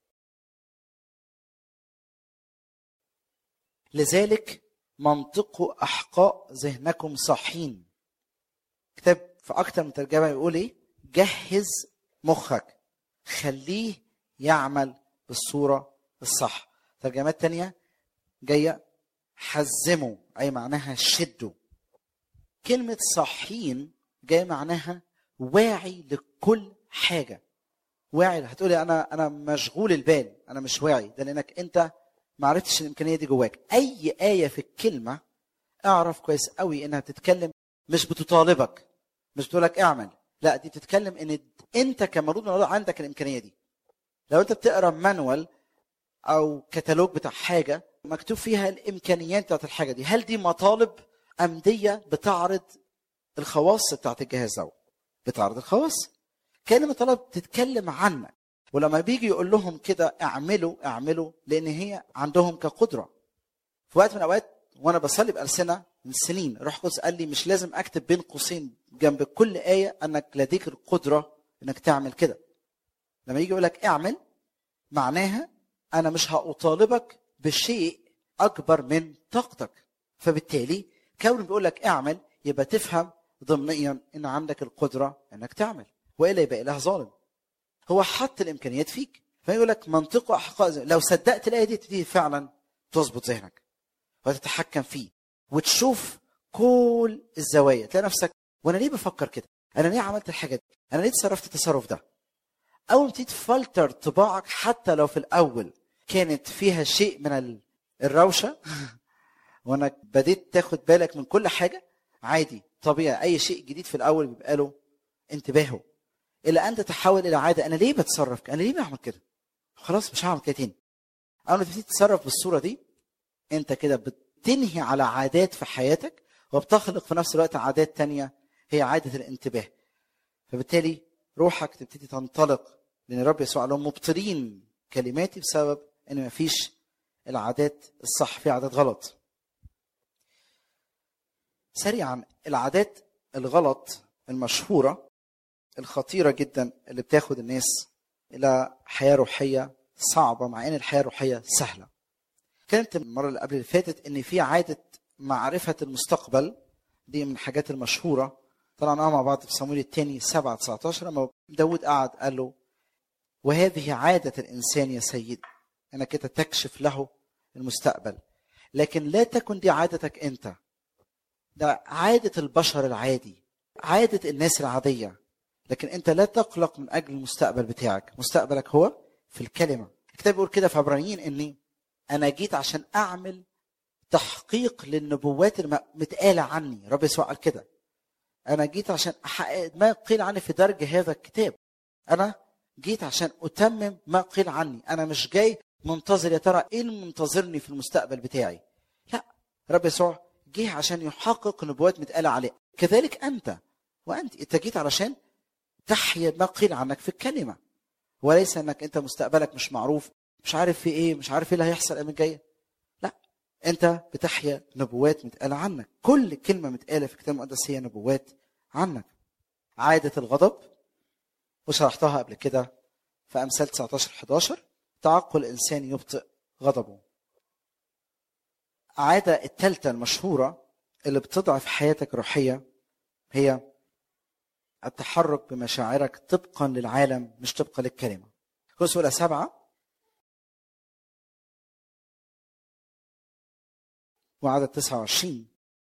لذلك منطقوا احقاء ذهنكم صاحين كتاب في اكتر من ترجمه يقول ايه جهز مخك خليه يعمل بالصوره الصح ترجمات تانية جايه حزمه اي معناها شده كلمه صاحين جايه معناها واعي لكل حاجه واعي هتقولي انا انا مشغول البال انا مش واعي ده لانك انت ما عرفتش الامكانيه دي جواك اي ايه في الكلمه اعرف كويس قوي انها بتتكلم مش بتطالبك مش بتقولك اعمل لا دي بتتكلم ان انت كمولود من الله عندك الامكانيه دي لو انت بتقرا مانوال او كتالوج بتاع حاجه مكتوب فيها الامكانيات بتاعت الحاجه دي هل دي مطالب ام دي بتعرض الخواص بتاعت الجهاز ده بتعرض الخواص كلمه طلب تتكلم عنك ولما بيجي يقول لهم كده اعملوا اعملوا لان هي عندهم كقدره في وقت من الاوقات وانا بصلي بالسنه من سنين روح القدس قال لي مش لازم اكتب بين قوسين جنب كل ايه انك لديك القدره انك تعمل كده لما يجي يقول لك اعمل معناها انا مش هأطالبك بشيء اكبر من طاقتك فبالتالي كون بيقول لك اعمل يبقى تفهم ضمنيا ان عندك القدره انك تعمل والا يبقى اله ظالم هو حط الامكانيات فيك فيقول لك منطقه احقاء لو صدقت الايه دي تبتدي فعلا تظبط ذهنك وتتحكم فيه وتشوف كل الزوايا تلاقي نفسك وانا ليه بفكر كده؟ انا ليه عملت الحاجه دي؟ انا ليه تصرفت التصرف ده؟ اول ما تيجي تفلتر طباعك حتى لو في الاول كانت فيها شيء من ال- الروشه وانك بديت تاخد بالك من كل حاجه عادي طبيعي اي شيء جديد في الاول بيبقى له انتباهه الى ان تتحول الى عاده انا ليه بتصرف كده؟ انا ليه بعمل كده؟ خلاص مش هعمل كده تاني اول ما تبتدي تتصرف بالصوره دي انت كده بتنهي على عادات في حياتك وبتخلق في نفس الوقت عادات تانية هي عادة الانتباه فبالتالي روحك تبتدي تنطلق لان الرب يسوع قال لهم مبطلين كلماتي بسبب ان مفيش العادات الصح في عادات غلط سريعا العادات الغلط المشهورة الخطيرة جدا اللي بتاخد الناس إلى حياة روحية صعبة مع إن الحياة الروحية سهلة كانت المرة اللي قبل اللي فاتت إن في عادة معرفة المستقبل دي من الحاجات المشهورة طلعناها مع بعض في صمويل الثاني 7 19 لما داود قعد قال له وهذه عادة الإنسان يا سيدي أنك أنت تكشف له المستقبل لكن لا تكن دي عادتك أنت ده عادة البشر العادي عادة الناس العادية لكن أنت لا تقلق من أجل المستقبل بتاعك مستقبلك هو في الكلمة الكتاب بيقول كده في عبرانيين إني أنا جيت عشان أعمل تحقيق للنبوات المتقالة عني رب يسوع قال كده أنا جيت عشان أحقق ما قيل عني في درج هذا الكتاب أنا جيت عشان أتمم ما قيل عني أنا مش جاي منتظر يا ترى إيه اللي منتظرني في المستقبل بتاعي لا رب يسوع جه عشان يحقق نبوات متقالة عليه كذلك أنت وأنت أنت جيت علشان تحيا ما قيل عنك في الكلمة وليس أنك أنت مستقبلك مش معروف مش عارف في إيه مش عارف إيه اللي هيحصل الأيام الجاية لا أنت بتحيا نبوات متقالة عنك كل كلمة متقالة في الكتاب المقدس هي نبوات عنك عادة الغضب وشرحتها قبل كده في أمثال 19 11 تعقل الإنسان يبطئ غضبه عادة الثالثة المشهورة اللي بتضعف حياتك الروحية هي التحرك بمشاعرك طبقا للعالم مش طبقا للكلمة كورس أولى سبعة وعدد 29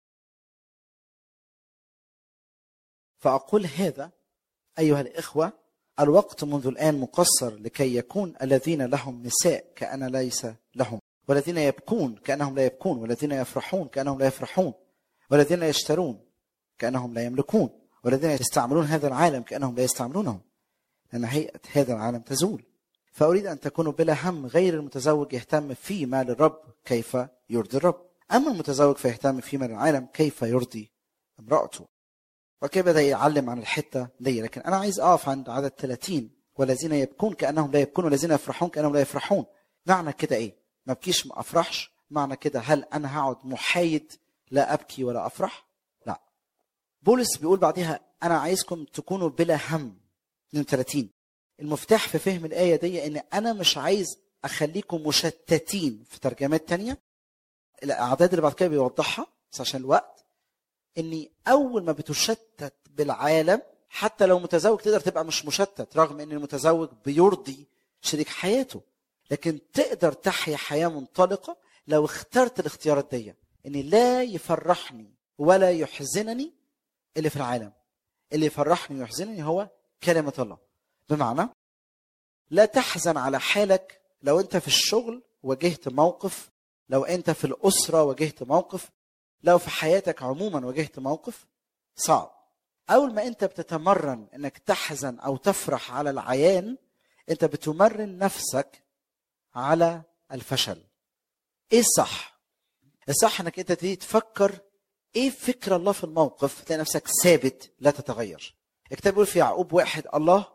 فأقول هذا أيها الإخوة الوقت منذ الآن مقصر لكي يكون الذين لهم نساء كأن ليس لهم والذين يبكون كأنهم لا يبكون والذين يفرحون كأنهم لا يفرحون والذين يشترون كأنهم لا يملكون والذين يستعملون هذا العالم كأنهم لا يستعملونه لأن هيئة هذا العالم تزول فأريد أن تكونوا بلا هم غير المتزوج يهتم فيما للرب كيف يرضي الرب أما المتزوج فيهتم فيما للعالم كيف يرضي امرأته وكيف بدأ يعلم عن الحتة دي لكن أنا عايز أقف عند عدد 30 والذين يبكون كأنهم لا يبكون والذين يفرحون كأنهم لا يفرحون معنى كده إيه ما ابكيش ما أفرحش معنى كده هل أنا هقعد محايد لا أبكي ولا أفرح لا بولس بيقول بعدها أنا عايزكم تكونوا بلا هم 32 المفتاح في فهم الآية دي إن أنا مش عايز أخليكم مشتتين في ترجمات تانية الأعداد اللي بعد كده بيوضحها بس عشان الوقت اني اول ما بتشتت بالعالم حتى لو متزوج تقدر تبقى مش مشتت رغم ان المتزوج بيرضي شريك حياته لكن تقدر تحيا حياه منطلقه لو اخترت الاختيارات دي ان لا يفرحني ولا يحزنني اللي في العالم اللي يفرحني ويحزنني هو كلمه الله بمعنى لا تحزن على حالك لو انت في الشغل واجهت موقف لو انت في الاسره واجهت موقف لو في حياتك عموما واجهت موقف صعب اول ما انت بتتمرن انك تحزن او تفرح على العيان انت بتمرن نفسك على الفشل ايه الصح الصح انك انت تبتدي تفكر ايه فكر الله في الموقف تلاقي نفسك ثابت لا تتغير الكتاب بيقول في يعقوب واحد الله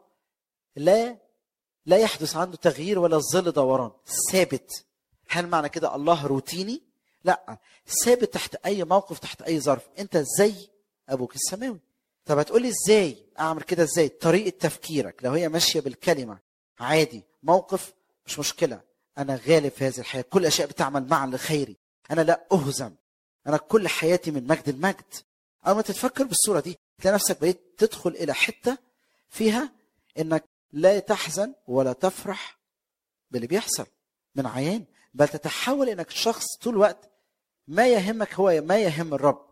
لا لا يحدث عنده تغيير ولا ظل دوران ثابت هل معنى كده الله روتيني لا ثابت تحت اي موقف تحت اي ظرف انت زي ابوك السماوي طب هتقولي ازاي اعمل كده ازاي طريقه تفكيرك لو هي ماشيه بالكلمه عادي موقف مش مشكله انا غالب في هذه الحياه كل الاشياء بتعمل معا لخيري انا لا اهزم انا كل حياتي من مجد المجد اول ما تتفكر بالصوره دي تلاقي نفسك بقيت تدخل الى حته فيها انك لا تحزن ولا تفرح باللي بيحصل من عيان بل تتحول انك شخص طول الوقت ما يهمك هو ما يهم الرب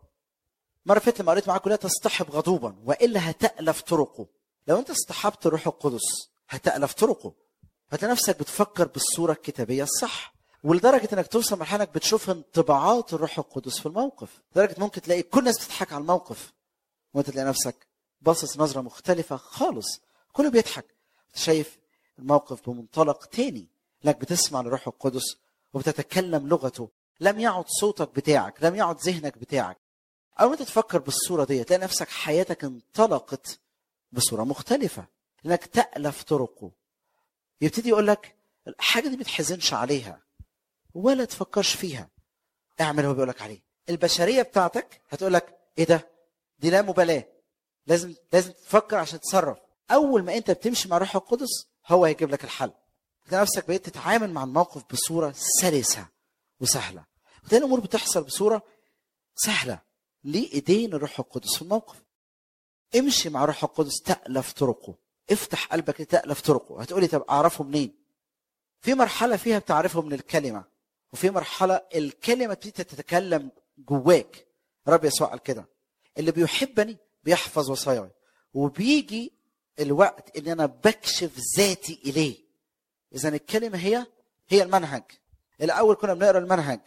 مرة فاتت لما قريت معاكم لا تصطحب غضوبا والا هتألف طرقه لو انت اصطحبت الروح القدس هتألف طرقه هتلاقي نفسك بتفكر بالصورة الكتابية الصح ولدرجة انك توصل مرحلة انك بتشوف انطباعات الروح القدس في الموقف لدرجة ممكن تلاقي كل الناس بتضحك على الموقف وانت تلاقي نفسك باصص نظرة مختلفة خالص كله بيضحك شايف الموقف بمنطلق تاني انك بتسمع للروح القدس وبتتكلم لغته لم يعد صوتك بتاعك لم يعد ذهنك بتاعك اول ما تتفكر بالصوره دي تلاقي نفسك حياتك انطلقت بصوره مختلفه انك تالف طرقه يبتدي يقول لك الحاجه دي ما تحزنش عليها ولا تفكرش فيها اعمل اللي هو بيقول لك عليه البشريه بتاعتك هتقول لك ايه ده دي لا مبالاه لازم لازم تفكر عشان تتصرف اول ما انت بتمشي مع الروح القدس هو هيجيب لك الحل تلاقي نفسك بقيت تتعامل مع الموقف بصوره سلسه وسهله وتلاقي الامور بتحصل بصوره سهله ليه ايدين الروح القدس في الموقف امشي مع الروح القدس تألف طرقه افتح قلبك لتألف طرقه هتقولي طب اعرفه منين في مرحله فيها بتعرفه من الكلمه وفي مرحله الكلمه تبتدي تتكلم جواك رب يسوع قال كده اللي بيحبني بيحفظ وصاياي وبيجي الوقت ان انا بكشف ذاتي اليه اذا الكلمه هي هي المنهج الاول كنا بنقرا المنهج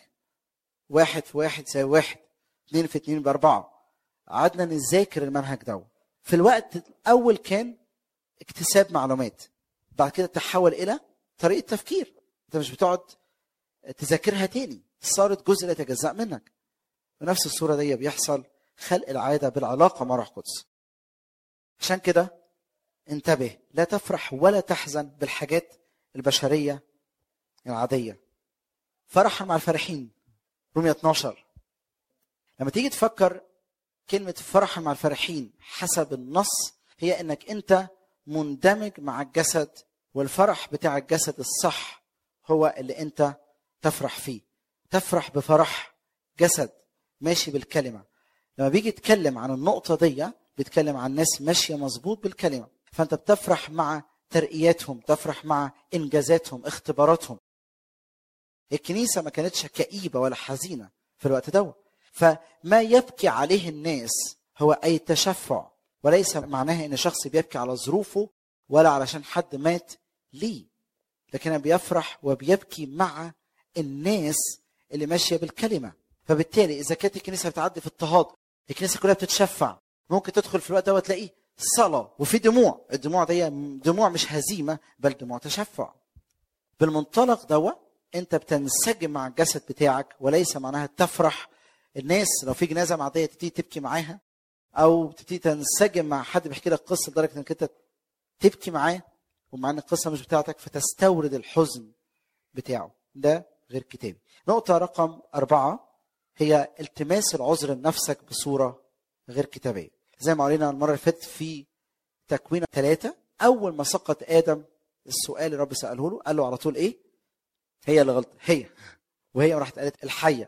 واحد في واحد زي واحد اثنين في اثنين باربعه قعدنا نذاكر المنهج ده في الوقت الاول كان اكتساب معلومات بعد كده تحول الى طريقه تفكير انت مش بتقعد تذاكرها تاني صارت جزء لا يتجزا منك بنفس الصوره دي بيحصل خلق العاده بالعلاقه مع روح القدس عشان كده انتبه لا تفرح ولا تحزن بالحاجات البشريه العاديه فرحا مع الفرحين رومية 12 لما تيجي تفكر كلمة فرحا مع الفرحين حسب النص هي انك انت مندمج مع الجسد والفرح بتاع الجسد الصح هو اللي انت تفرح فيه تفرح بفرح جسد ماشي بالكلمة لما بيجي يتكلم عن النقطة دي بيتكلم عن ناس ماشية مظبوط بالكلمة فانت بتفرح مع ترقياتهم تفرح مع انجازاتهم اختباراتهم الكنيسة ما كانتش كئيبة ولا حزينة في الوقت ده فما يبكي عليه الناس هو أي تشفع وليس معناها ان شخص بيبكي على ظروفه ولا علشان حد مات ليه لكن بيفرح وبيبكي مع الناس اللي ماشيه بالكلمه فبالتالي اذا كانت الكنيسه بتعدي في اضطهاد الكنيسه كلها بتتشفع ممكن تدخل في الوقت ده وتلاقيه صلاه وفي دموع الدموع دي دموع مش هزيمه بل دموع تشفع بالمنطلق دوا انت بتنسجم مع الجسد بتاعك وليس معناها تفرح الناس لو في جنازه معديه تبتدي تبكي معاها او تبتدي تنسجم مع حد بيحكي لك قصه لدرجه انك انت تبكي معاه ومع ان القصه مش بتاعتك فتستورد الحزن بتاعه ده غير كتابي نقطة رقم أربعة هي التماس العذر لنفسك بصورة غير كتابية زي ما قرينا المرة اللي فاتت في تكوين ثلاثة أول ما سقط آدم السؤال اللي رب سأله له قال له على طول إيه؟ هي اللي غلط هي وهي راحت قالت الحية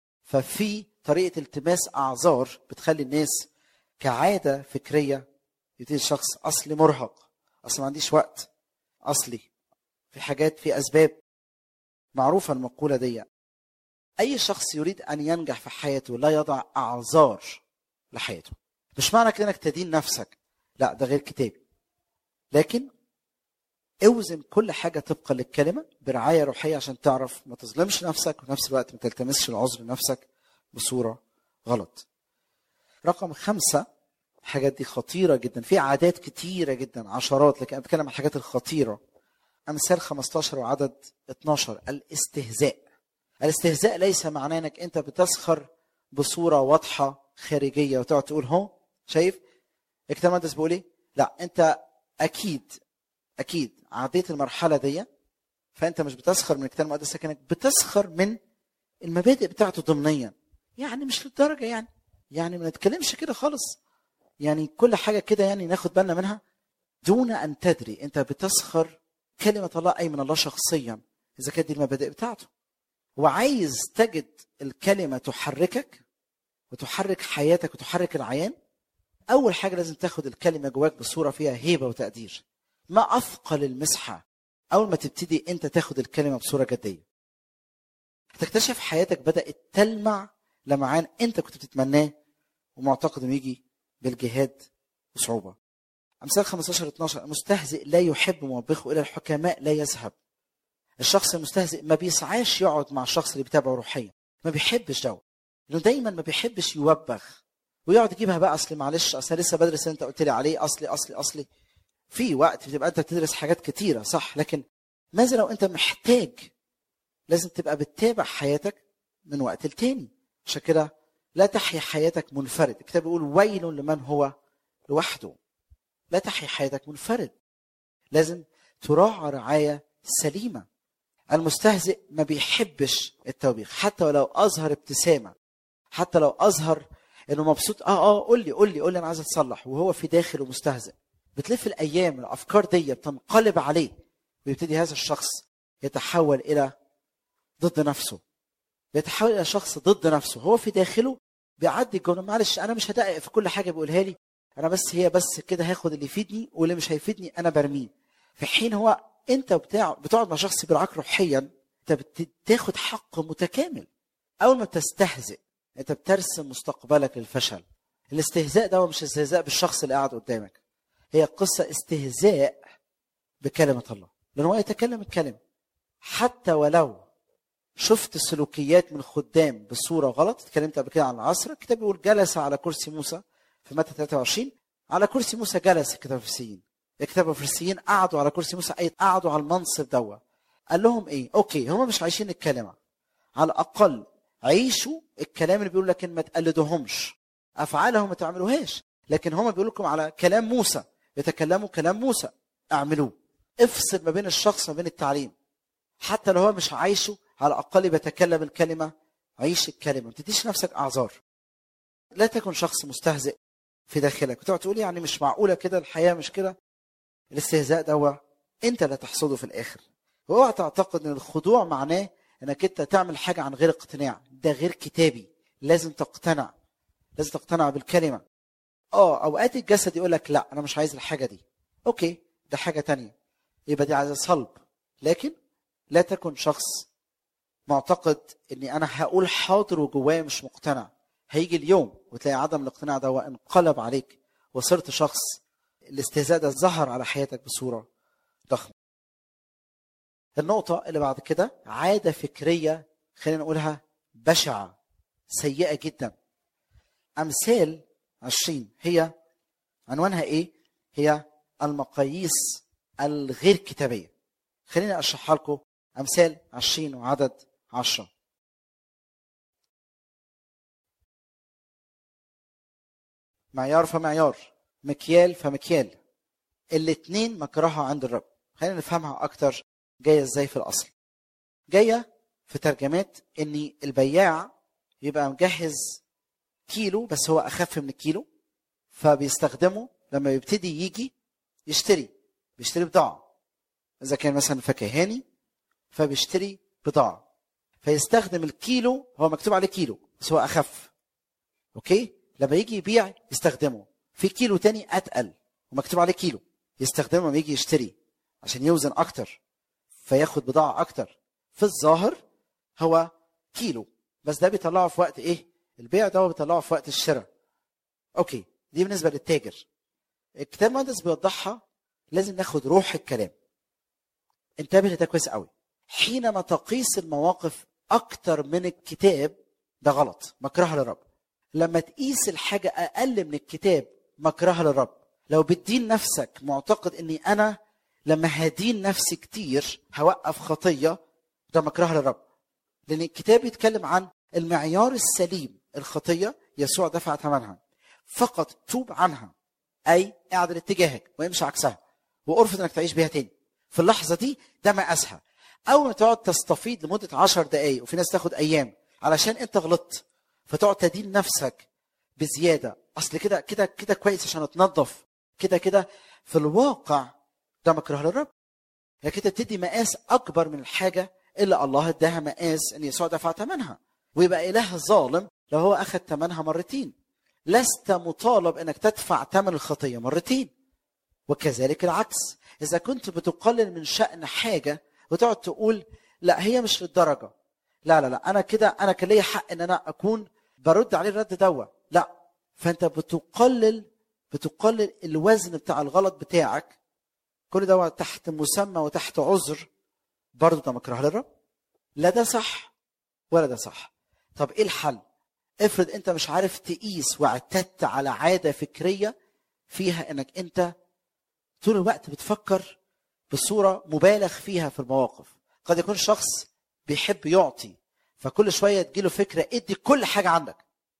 ففي طريقة التماس أعذار بتخلي الناس كعادة فكرية يبتدي الشخص أصلي مرهق أصل ما عنديش وقت أصلي في حاجات في أسباب معروفة المقولة دي أي شخص يريد أن ينجح في حياته لا يضع أعذار لحياته مش معنى كده إنك تدين نفسك لا ده غير كتابي لكن اوزن كل حاجة طبقا للكلمة برعاية روحية عشان تعرف ما تظلمش نفسك وفي نفس الوقت ما تلتمسش العذر لنفسك بصورة غلط رقم خمسة الحاجات دي خطيرة جدا في عادات كتيرة جدا عشرات لكن أنا بتكلم عن الحاجات الخطيرة أمثال 15 وعدد 12 الاستهزاء الاستهزاء ليس معناه انك انت بتسخر بصوره واضحه خارجيه وتقعد تقول هو شايف الكتاب المقدس بيقول ايه لا انت اكيد اكيد عديت المرحله دي فانت مش بتسخر من الكتاب المقدس لكنك بتسخر من المبادئ بتاعته ضمنيا يعني مش للدرجه يعني يعني ما نتكلمش كده خالص يعني كل حاجه كده يعني ناخد بالنا منها دون ان تدري انت بتسخر كلمه الله اي من الله شخصيا اذا كانت دي المبادئ بتاعته وعايز تجد الكلمه تحركك وتحرك حياتك وتحرك العيان اول حاجه لازم تاخد الكلمه جواك بصوره فيها هيبه وتقدير ما اثقل المسحه اول ما تبتدي انت تاخد الكلمه بصوره جديه هتكتشف حياتك بدات تلمع لمعان انت كنت بتتمناه ومعتقد انه يجي بالجهاد بصعوبه امثال 15 12 المستهزئ لا يحب موبخه الى الحكماء لا يذهب الشخص المستهزئ ما بيسعاش يقعد مع الشخص اللي بيتابعه روحيا ما بيحبش ده انه دايما ما بيحبش يوبخ ويقعد يجيبها بقى اصل معلش اصل لسه بدرس اللي انت قلت لي عليه اصلي اصلي اصلي في وقت بتبقى انت بتدرس حاجات كتيره صح لكن ماذا لو انت محتاج لازم تبقى بتتابع حياتك من وقت لتاني عشان كده لا تحيا حياتك منفرد الكتاب بيقول ويل لمن هو لوحده لا تحيا حياتك منفرد لازم تراعى رعايه سليمه المستهزئ ما بيحبش التوبيخ حتى ولو اظهر ابتسامه حتى لو اظهر انه مبسوط اه اه قول لي قول لي قول لي انا عايز اتصلح وهو في داخله مستهزئ بتلف الايام الافكار دي بتنقلب عليه ويبتدي هذا الشخص يتحول الى ضد نفسه يتحول الى شخص ضد نفسه هو في داخله بيعدي الجمله معلش انا مش هدقق في كل حاجه بيقولها لي انا بس هي بس كده هاخد اللي يفيدني واللي مش هيفيدني انا برميه في حين هو انت بتاع بتقعد مع شخص بيرعاك روحيا انت بتاخد حق متكامل اول ما بتستهزئ انت بترسم مستقبلك للفشل الاستهزاء ده هو مش استهزاء بالشخص اللي قاعد قدامك هي قصة استهزاء بكلمة الله لأن هو يتكلم الكلمة حتى ولو شفت سلوكيات من خدام بصورة غلط اتكلمت قبل كده عن العصر الكتاب بيقول جلس على كرسي موسى في متى 23 على كرسي موسى جلس الكتاب الفريسيين الكتاب الفريسيين قعدوا على كرسي موسى اي قعدوا على المنصب دوا قال لهم ايه اوكي هم مش عايشين الكلمة على الأقل عيشوا الكلام اللي بيقول لكن ما تقلدوهمش افعالهم ما تعملوهاش لكن هم بيقول لكم على كلام موسى يتكلموا كلام موسى اعملوه افصل ما بين الشخص وما بين التعليم حتى لو هو مش عايشه على الاقل بيتكلم الكلمه عيش الكلمه ما تديش نفسك اعذار لا تكن شخص مستهزئ في داخلك وتقعد تقول يعني مش معقوله كده الحياه مش كده الاستهزاء ده انت اللي تحصده في الاخر واوعى تعتقد ان الخضوع معناه انك انت تعمل حاجه عن غير اقتناع ده غير كتابي لازم تقتنع لازم تقتنع بالكلمه اه اوقات الجسد يقول لك لا انا مش عايز الحاجه دي اوكي ده حاجه تانية يبقى دي عايزه صلب لكن لا تكن شخص معتقد اني انا هقول حاضر وجوايا مش مقتنع هيجي اليوم وتلاقي عدم الاقتناع ده انقلب عليك وصرت شخص الاستهزاء ده ظهر على حياتك بصوره ضخمه النقطة اللي بعد كده عادة فكرية خلينا نقولها بشعة سيئة جدا أمثال عشرين هي عنوانها إيه؟ هي المقاييس الغير كتابية خليني أشرحها لكم أمثال عشرين وعدد عشرة معيار فمعيار مكيال فمكيال الاتنين مكرهة عند الرب خلينا نفهمها أكتر جايه ازاي في الاصل جايه في ترجمات ان البياع يبقى مجهز كيلو بس هو اخف من الكيلو فبيستخدمه لما يبتدي يجي يشتري بيشتري بضاعه اذا كان مثلا فكهاني فبيشتري بضاعه فيستخدم الكيلو هو مكتوب عليه كيلو بس هو اخف اوكي لما يجي يبيع يستخدمه في كيلو تاني اتقل ومكتوب عليه كيلو يستخدمه لما يجي يشتري عشان يوزن اكتر فياخد بضاعة أكتر في الظاهر هو كيلو بس ده بيطلعه في وقت إيه؟ البيع ده هو بيطلعه في وقت الشراء. أوكي دي بالنسبة للتاجر. الكتاب المقدس بيوضحها لازم ناخد روح الكلام. انتبه لده كويس قوي. حينما تقيس المواقف أكتر من الكتاب ده غلط مكرهة للرب. لما تقيس الحاجة أقل من الكتاب مكرهة للرب. لو بتدين نفسك معتقد إني أنا لما هدين نفسي كتير هوقف خطية ده مكره للرب لان الكتاب يتكلم عن المعيار السليم الخطيه يسوع دفع ثمنها فقط توب عنها اي اعدل اتجاهك وامشي عكسها وارفض انك تعيش بيها تاني في اللحظه دي ده مقاسها اول ما تقعد تستفيض لمده عشر دقائق وفي ناس تاخد ايام علشان انت غلطت فتقعد تدين نفسك بزياده اصل كده كده كده كويس عشان اتنظف كده كده في الواقع ده مكره للرب لكن انت بتدي مقاس اكبر من الحاجه اللي الله اداها مقاس ان يسوع دفع ثمنها ويبقى اله ظالم لو هو اخذ ثمنها مرتين لست مطالب انك تدفع ثمن الخطيه مرتين وكذلك العكس اذا كنت بتقلل من شان حاجه وتقعد تقول لا هي مش للدرجه لا لا لا انا كده انا كان ليا حق ان انا اكون برد عليه الرد دوا لا فانت بتقلل بتقلل الوزن بتاع الغلط بتاعك كل ده تحت مسمى وتحت عذر برضه ده مكره للرب لا ده صح ولا ده صح طب ايه الحل افرض انت مش عارف تقيس واعتدت على عاده فكريه فيها انك انت طول الوقت بتفكر بصوره مبالغ فيها في المواقف قد يكون شخص بيحب يعطي فكل شويه تجيله فكره ادي كل حاجه عندك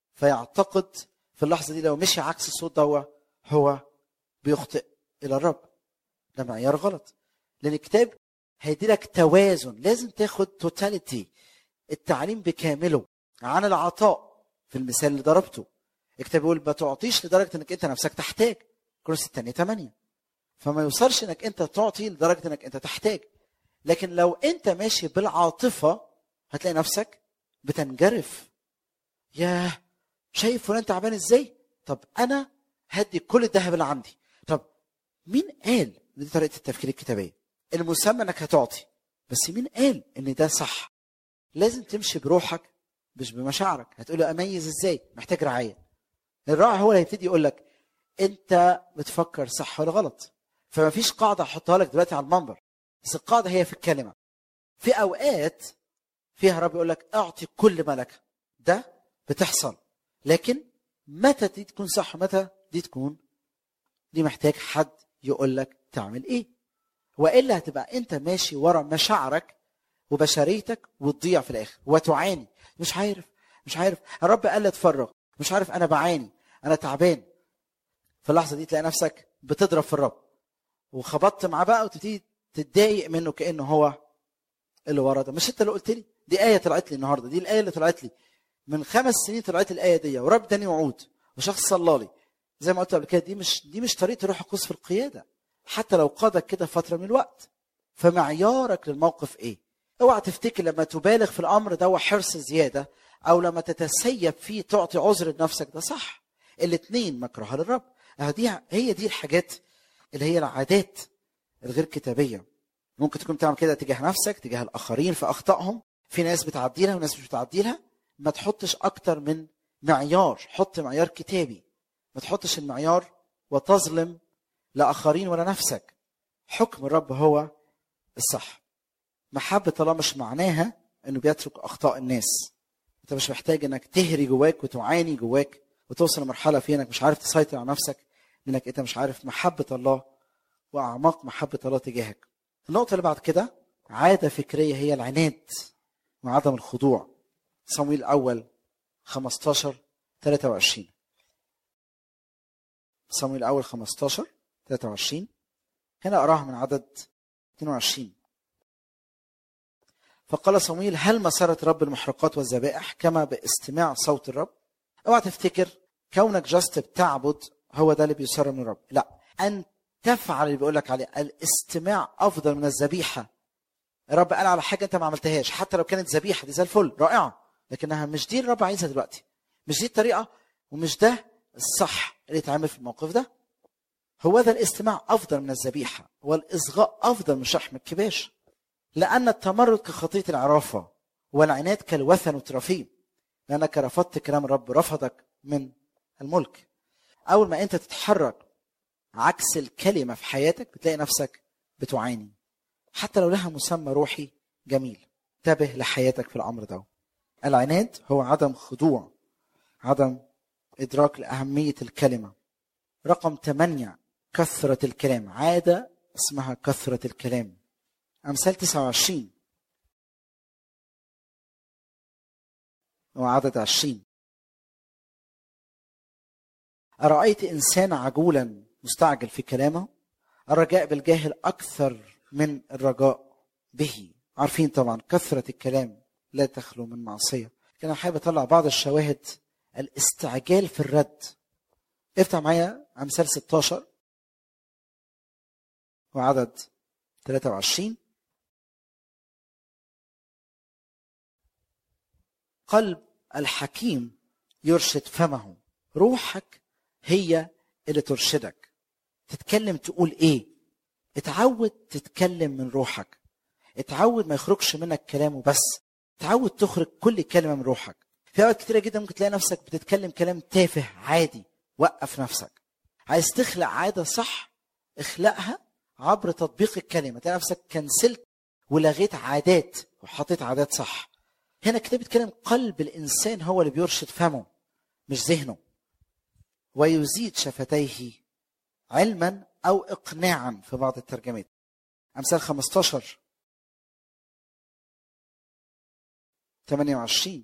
فيعتقد في اللحظه دي لو مشي عكس الصوت دوا هو بيخطئ الى الرب ده معيار غلط لان الكتاب هيدي لك توازن لازم تاخد توتاليتي التعليم بكامله عن العطاء في المثال اللي ضربته الكتاب بيقول ما تعطيش لدرجه انك انت نفسك تحتاج كورس الثانيه 8 فما يوصلش انك انت تعطي لدرجه انك انت تحتاج لكن لو انت ماشي بالعاطفه هتلاقي نفسك بتنجرف ياه شايف فلان تعبان ازاي طب انا هدي كل الذهب اللي عندي طب مين قال ان دي طريقه التفكير الكتابيه المسمى انك هتعطي بس مين قال ان ده صح لازم تمشي بروحك مش بمشاعرك هتقول له اميز ازاي محتاج رعايه الراعي هو اللي هيبتدي يقول لك انت بتفكر صح ولا غلط فما فيش قاعده احطها لك دلوقتي على المنبر بس القاعده هي في الكلمه في اوقات فيها رب يقول لك اعطي كل ما لك ده بتحصل لكن متى دي تكون صح متى دي تكون دي محتاج حد يقول لك تعمل ايه والا هتبقى انت ماشي ورا مشاعرك وبشريتك وتضيع في الاخر وتعاني مش عارف مش عارف الرب قال لي اتفرغ مش عارف انا بعاني انا تعبان في اللحظه دي تلاقي نفسك بتضرب في الرب وخبطت معاه بقى وتبتدي تتضايق منه كانه هو اللي ورا ده مش انت اللي قلت لي دي ايه طلعت لي النهارده دي الايه اللي طلعت لي من خمس سنين طلعت الايه دي ورب اداني وعود وشخص صلى لي زي ما قلت قبل كده دي مش دي مش طريقه الروح القدس في القياده حتى لو قادك كده فتره من الوقت فمعيارك للموقف ايه اوعى تفتكر لما تبالغ في الامر ده حرص زياده او لما تتسيب فيه تعطي عذر لنفسك ده صح الاثنين مكروه للرب دي هي دي الحاجات اللي هي العادات الغير كتابيه ممكن تكون بتعمل كده تجاه نفسك تجاه الاخرين في اخطائهم في ناس بتعدي لها وناس مش بتعدي لها ما تحطش اكتر من معيار حط معيار كتابي ما تحطش المعيار وتظلم لاخرين ولا نفسك حكم الرب هو الصح محبة الله مش معناها انه بيترك اخطاء الناس انت مش محتاج انك تهري جواك وتعاني جواك وتوصل لمرحلة فيها انك مش عارف تسيطر على نفسك لانك انت مش عارف محبة الله واعماق محبة الله تجاهك النقطة اللي بعد كده عادة فكرية هي العناد وعدم الخضوع صمويل الأول 15 23 صمويل الأول 15 23 هنا أراها من عدد 22 فقال صمويل هل مسرت رب المحرقات والذبائح كما باستماع صوت الرب اوعى تفتكر كونك جاست بتعبد هو ده اللي بيسر من الرب لا ان تفعل اللي بيقول لك عليه الاستماع افضل من الذبيحه الرب قال على حاجه انت ما عملتهاش حتى لو كانت ذبيحه دي زي الفل رائعه لكنها مش دي الرب عايزها دلوقتي مش دي الطريقه ومش ده الصح اللي يتعمل في الموقف ده هو ذا الاستماع افضل من الذبيحه والاصغاء افضل من شحم الكباش لان التمرد كخطيه العرافه والعناد كالوثن والترافيم لانك رفضت كلام الرب رفضك من الملك اول ما انت تتحرك عكس الكلمه في حياتك بتلاقي نفسك بتعاني حتى لو لها مسمى روحي جميل انتبه لحياتك في الامر ده العناد هو عدم خضوع عدم ادراك لاهميه الكلمه رقم ثمانية كثرة الكلام عادة اسمها كثرة الكلام أمثال 29 وعدد عشرين أرأيت إنسان عجولا مستعجل في كلامه الرجاء بالجاهل أكثر من الرجاء به عارفين طبعا كثرة الكلام لا تخلو من معصية كان حابب أطلع بعض الشواهد الاستعجال في الرد افتح معايا أمثال 16 وعدد 23 قلب الحكيم يرشد فمه روحك هي اللي ترشدك تتكلم تقول ايه اتعود تتكلم من روحك اتعود ما يخرجش منك كلام وبس اتعود تخرج كل كلمه من روحك في اوقات كتيره جدا ممكن تلاقي نفسك بتتكلم كلام تافه عادي وقف نفسك عايز تخلق عاده صح اخلقها عبر تطبيق الكلمه تلاقي نفسك كنسلت ولغيت عادات وحطيت عادات صح هنا الكتاب بيتكلم قلب الانسان هو اللي بيرشد فمه مش ذهنه ويزيد شفتيه علما او اقناعا في بعض الترجمات امثال 15 28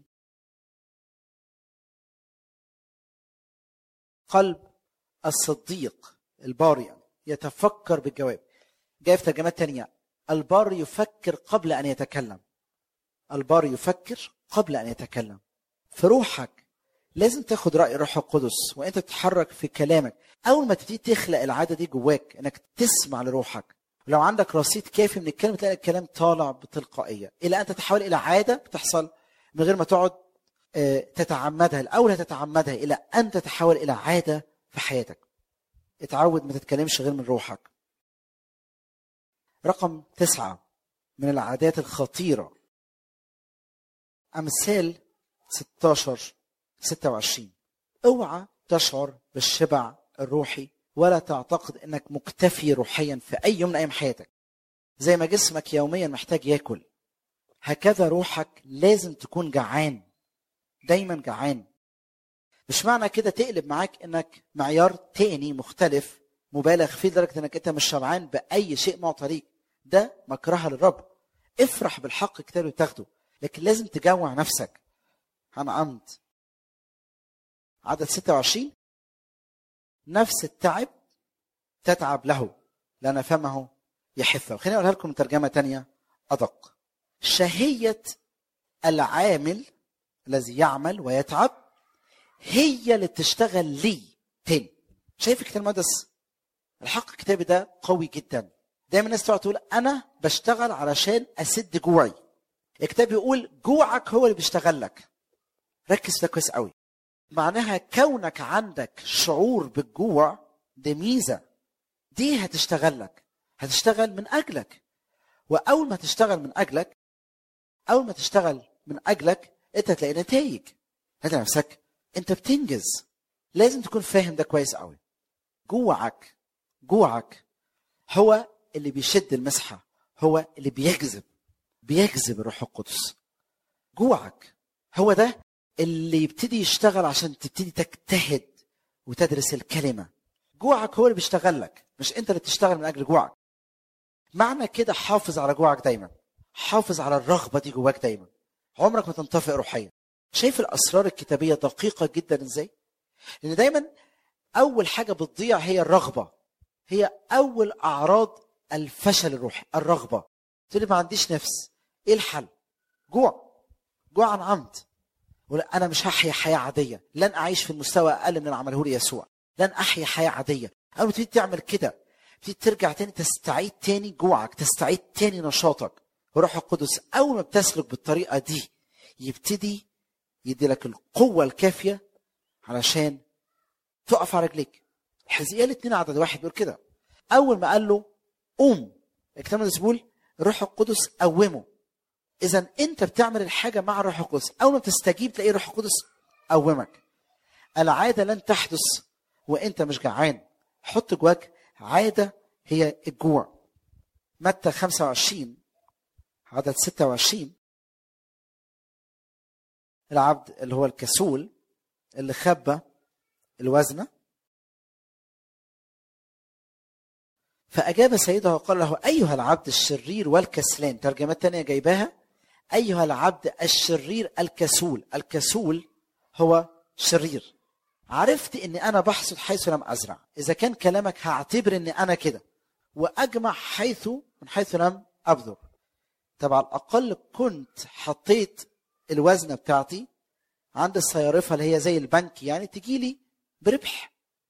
قلب الصديق البار يتفكر بالجواب جاي في ترجمات تانية البار يفكر قبل ان يتكلم البار يفكر قبل ان يتكلم في روحك لازم تاخد راي الروح القدس وانت تتحرك في كلامك اول ما تبتدي تخلق العاده دي جواك انك تسمع لروحك ولو عندك رصيد كافي من الكلام تلاقي الكلام طالع بتلقائيه الى ان تتحول الى عاده بتحصل من غير ما تقعد تتعمدها الاول هتتعمدها الى ان تتحول الى عاده في حياتك اتعود ما تتكلمش غير من روحك رقم تسعة من العادات الخطيرة أمثال 16 26 اوعى تشعر بالشبع الروحي ولا تعتقد انك مكتفي روحيا في اي يوم من ايام حياتك زي ما جسمك يوميا محتاج ياكل هكذا روحك لازم تكون جعان دايما جعان مش معنى كده تقلب معاك انك معيار تاني مختلف مبالغ فيه لدرجه انك انت مش شبعان باي شيء معطى ليك ده مكرهه للرب افرح بالحق كتابه تاخده لكن لازم تجوع نفسك عن عمد عدد 26 نفس التعب تتعب له لأن فمه يحفه خليني أقولها لكم ترجمة تانية أدق شهية العامل الذي يعمل ويتعب هي اللي بتشتغل لي تاني شايف الكتاب المقدس الحق الكتابي ده قوي جدا دايما الناس تقعد تقول انا بشتغل علشان اسد جوعي الكتاب بيقول جوعك هو اللي بيشتغل لك ركز في ده كويس قوي معناها كونك عندك شعور بالجوع دي ميزه دي هتشتغل لك هتشتغل من اجلك واول ما تشتغل من اجلك اول ما تشتغل من اجلك انت هتلاقي نتائج هتلاقي نفسك انت بتنجز لازم تكون فاهم ده كويس قوي جوعك جوعك هو اللي بيشد المسحه هو اللي بيجذب بيجذب الروح القدس جوعك هو ده اللي يبتدي يشتغل عشان تبتدي تجتهد وتدرس الكلمه جوعك هو اللي بيشتغل لك مش انت اللي بتشتغل من اجل جوعك معنى كده حافظ على جوعك دايما حافظ على الرغبه دي جواك دايما عمرك ما تنطفئ روحيا شايف الاسرار الكتابيه دقيقه جدا ازاي لان دايما اول حاجه بتضيع هي الرغبه هي اول اعراض الفشل الروحي الرغبه تقول لي ما عنديش نفس ايه الحل جوع جوع عن عمد ولا انا مش هحيا حياه عاديه لن اعيش في المستوى اقل من اللي عمله لي يسوع لن احيا حياه عاديه اول ما تبتدي تعمل كده تبتدي ترجع تاني تستعيد تاني جوعك تستعيد تاني نشاطك وروح القدس اول ما بتسلك بالطريقه دي يبتدي يدي لك القوه الكافيه علشان تقف على رجليك حزقيال اتنين عدد واحد بيقول كده اول ما قال له قوم الكتاب المقدس بيقول الروح القدس قومه اذا انت بتعمل الحاجه مع الروح القدس اول ما تستجيب تلاقي الروح القدس قومك العاده لن تحدث وانت مش جعان حط جواك عاده هي الجوع متى 25 عدد 26 العبد اللي هو الكسول اللي خبى الوزنه فأجاب سيده وقال له أيها العبد الشرير والكسلان ترجمات تانية جايباها ايها العبد الشرير الكسول الكسول هو شرير عرفت اني انا بحصد حيث لم ازرع اذا كان كلامك هعتبر اني انا كده واجمع حيث من حيث لم ابذر طب على الاقل كنت حطيت الوزنه بتاعتي عند الصيارفه اللي هي زي البنك يعني تجي لي بربح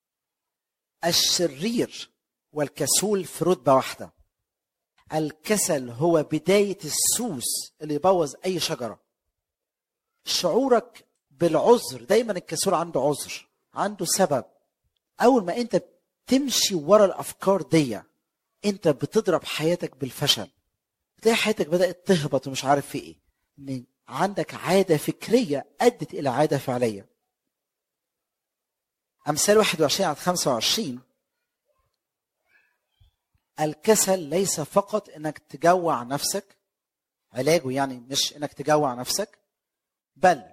الشرير والكسول في رتبه واحده الكسل هو بدايه السوس اللي يبوظ اي شجره شعورك بالعذر دايما الكسول عنده عذر عنده سبب اول ما انت تمشي ورا الافكار دي انت بتضرب حياتك بالفشل تلاقي حياتك بدات تهبط ومش عارف في ايه ان عندك عاده فكريه ادت الى عاده فعليه امثال 21 عدد 25 الكسل ليس فقط انك تجوع نفسك علاجه يعني مش انك تجوع نفسك بل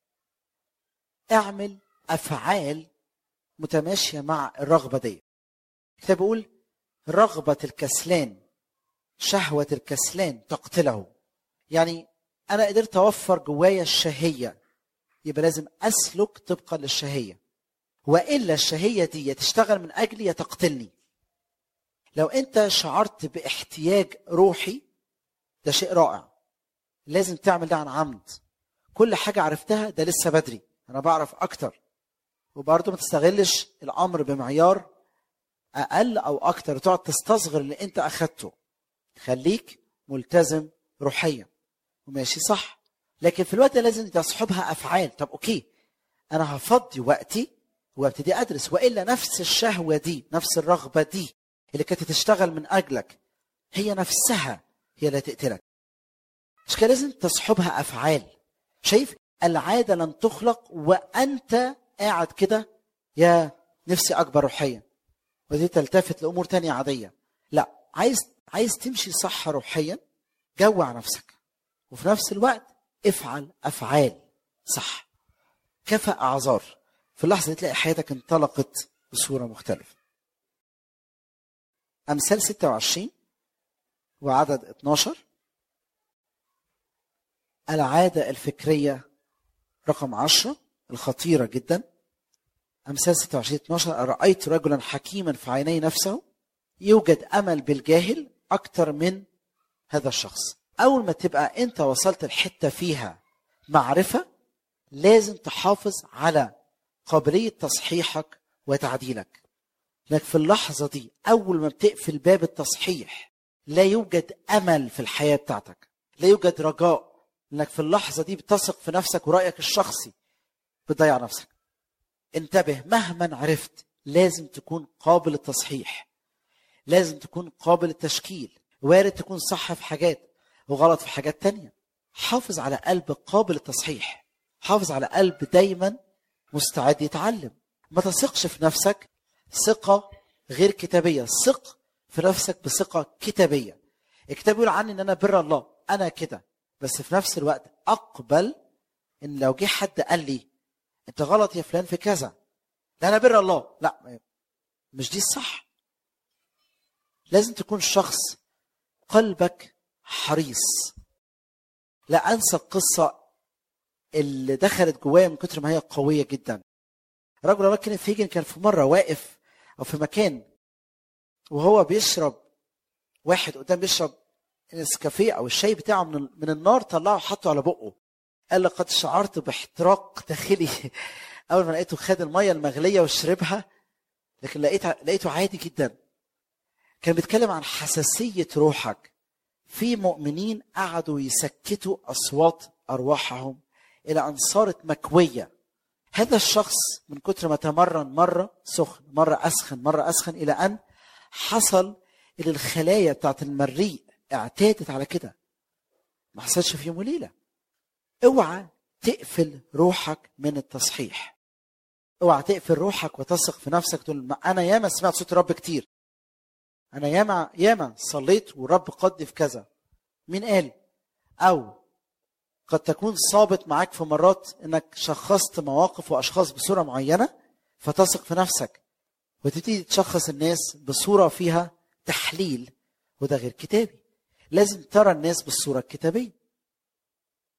اعمل افعال متماشيه مع الرغبه دي الكتاب بيقول رغبه الكسلان شهوه الكسلان تقتله يعني انا قدرت اوفر جوايا الشهيه يبقى لازم اسلك طبقا للشهيه والا الشهيه دي يا تشتغل من اجلي يا تقتلني لو انت شعرت باحتياج روحي ده شيء رائع لازم تعمل ده عن عمد كل حاجه عرفتها ده لسه بدري انا بعرف اكتر وبرضه ما تستغلش الامر بمعيار اقل او اكتر تقعد تستصغر اللي انت اخدته خليك ملتزم روحيا وماشي صح لكن في الوقت ده لازم تصحبها افعال طب اوكي انا هفضي وقتي وابتدي ادرس والا نفس الشهوه دي نفس الرغبه دي اللي كانت تشتغل من اجلك هي نفسها هي اللي تقتلك مش كده لازم تصحبها افعال شايف العاده لن تخلق وانت قاعد كده يا نفسي اكبر روحيا ودي تلتفت لامور تانية عاديه لا عايز عايز تمشي صح روحيا جوع نفسك وفي نفس الوقت افعل افعال صح كفى اعذار في اللحظه دي تلاقي حياتك انطلقت بصوره مختلفه امثال 26 وعدد 12 العاده الفكريه رقم 10 الخطيره جدا امثال 26 12 رايت رجلا حكيما في عيني نفسه يوجد امل بالجاهل اكتر من هذا الشخص اول ما تبقى انت وصلت الحته فيها معرفه لازم تحافظ على قابليه تصحيحك وتعديلك لك في اللحظه دي اول ما بتقفل باب التصحيح لا يوجد امل في الحياه بتاعتك لا يوجد رجاء انك في اللحظه دي بتثق في نفسك ورايك الشخصي بتضيع نفسك انتبه مهما عرفت لازم تكون قابل للتصحيح لازم تكون قابل للتشكيل وارد تكون صح في حاجات وغلط في حاجات تانية حافظ على قلب قابل للتصحيح حافظ على قلب دايما مستعد يتعلم ما تثقش في نفسك ثقة غير كتابية ثق في نفسك بثقة كتابية الكتاب يقول عني ان انا بر الله انا كده بس في نفس الوقت اقبل ان لو جه حد قال لي انت غلط يا فلان في كذا ده انا بر الله لا مش دي الصح لازم تكون شخص قلبك حريص لا انسى القصه اللي دخلت جوايا من كتر ما هي قويه جدا رجل الله كينيث هيجن كان في مره واقف او في مكان وهو بيشرب واحد قدام بيشرب النسكافيه او الشاي بتاعه من من النار طلعه حطه على بقه قال لقد شعرت باحتراق داخلي اول ما لقيته خد الميه المغليه وشربها لكن لقيت لقيته عادي جدا كان بيتكلم عن حساسيه روحك في مؤمنين قعدوا يسكتوا اصوات ارواحهم الى ان صارت مكويه هذا الشخص من كتر ما تمرن مره سخن مره اسخن مره اسخن الى ان حصل الى الخلايا بتاعت المريء اعتادت على كده ما حصلش في يوم وليله اوعى تقفل روحك من التصحيح اوعى تقفل روحك وتثق في نفسك تقول ما انا ياما سمعت صوت الرب كتير انا ياما ياما صليت والرب قد في كذا مين قال او قد تكون صابت معاك في مرات انك شخصت مواقف واشخاص بصوره معينه فتثق في نفسك وتبتدي تشخص الناس بصوره فيها تحليل وده غير كتابي لازم ترى الناس بالصوره الكتابيه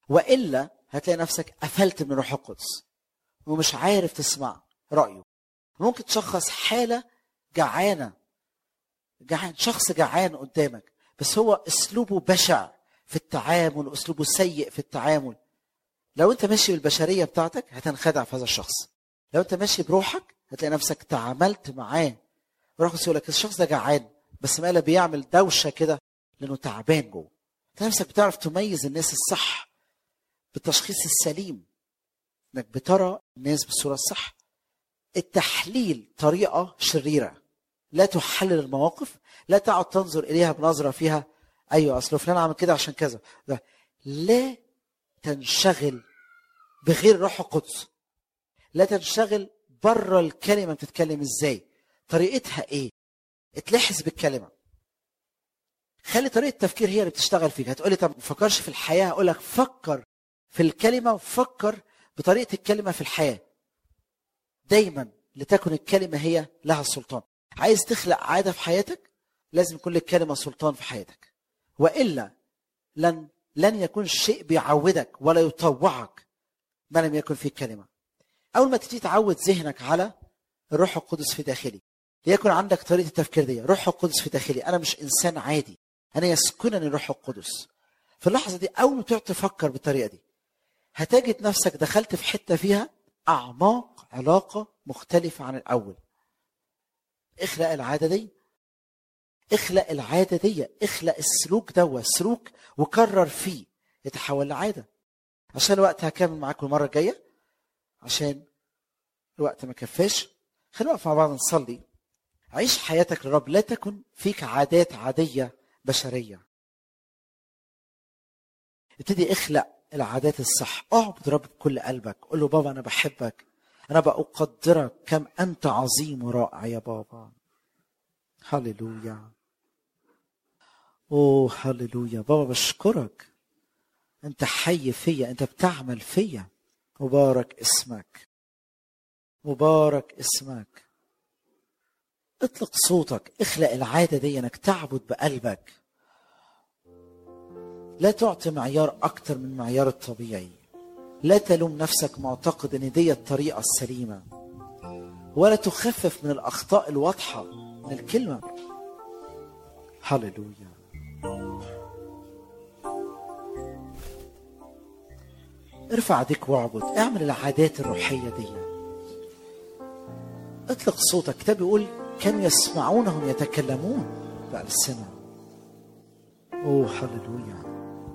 والا هتلاقي نفسك قفلت من الروح القدس ومش عارف تسمع رايه ممكن تشخص حاله جعانه جعان شخص جعان قدامك بس هو اسلوبه بشع في التعامل واسلوبه سيء في التعامل لو انت ماشي بالبشريه بتاعتك هتنخدع في هذا الشخص لو انت ماشي بروحك هتلاقي نفسك تعاملت معاه روح القدس يقول لك الشخص ده جعان بس ما بيعمل دوشه كده لانه تعبان جوه تلاقي نفسك بتعرف تميز الناس الصح بالتشخيص السليم انك بترى الناس بالصوره الصح التحليل طريقه شريره لا تحلل المواقف لا تقعد تنظر اليها بنظره فيها ايوه اصل فلان عمل كده عشان كذا لا, لا تنشغل بغير روح القدس لا تنشغل بره الكلمه بتتكلم ازاي طريقتها ايه اتلحس بالكلمه خلي طريقه التفكير هي اللي بتشتغل فيك هتقولي طب ما تفكرش في الحياه هقول لك فكر في الكلمه وفكر بطريقه الكلمه في الحياه دايما لتكن الكلمه هي لها السلطان عايز تخلق عاده في حياتك لازم يكون للكلمه سلطان في حياتك والا لن لن يكون شيء بيعودك ولا يطوعك ما لم يكن فيه الكلمه اول ما تبتدي تعود ذهنك على الروح القدس في داخلي ليكن عندك طريقه التفكير دي روح القدس في داخلي انا مش انسان عادي انا يسكنني الروح القدس في اللحظه دي اول ما تقعد تفكر بالطريقه دي هتجد نفسك دخلت في حته فيها اعماق علاقه مختلفه عن الاول اخلق العاده دي اخلق العاده دي اخلق السلوك ده سلوك وكرر فيه يتحول لعاده عشان الوقت هكمل معاكم المره الجايه عشان الوقت ما كفاش خلينا نقف مع بعض نصلي عيش حياتك للرب لا تكن فيك عادات عاديه بشريه ابتدي اخلق العادات الصح اعبد رب بكل قلبك قول له بابا انا بحبك انا بقدرك كم انت عظيم ورائع يا بابا هللويا اوه هللويا بابا بشكرك انت حي فيا انت بتعمل فيا مبارك اسمك مبارك اسمك اطلق صوتك اخلق العادة دي انك تعبد بقلبك لا تعطي معيار اكتر من معيار الطبيعي لا تلوم نفسك معتقد ان دي الطريقة السليمة ولا تخفف من الاخطاء الواضحة من الكلمة هللويا ارفع ايديك واعبد اعمل العادات الروحية دي اطلق صوتك الكتاب بيقول كانوا يسمعونهم يتكلمون بألسنة اوه هللويا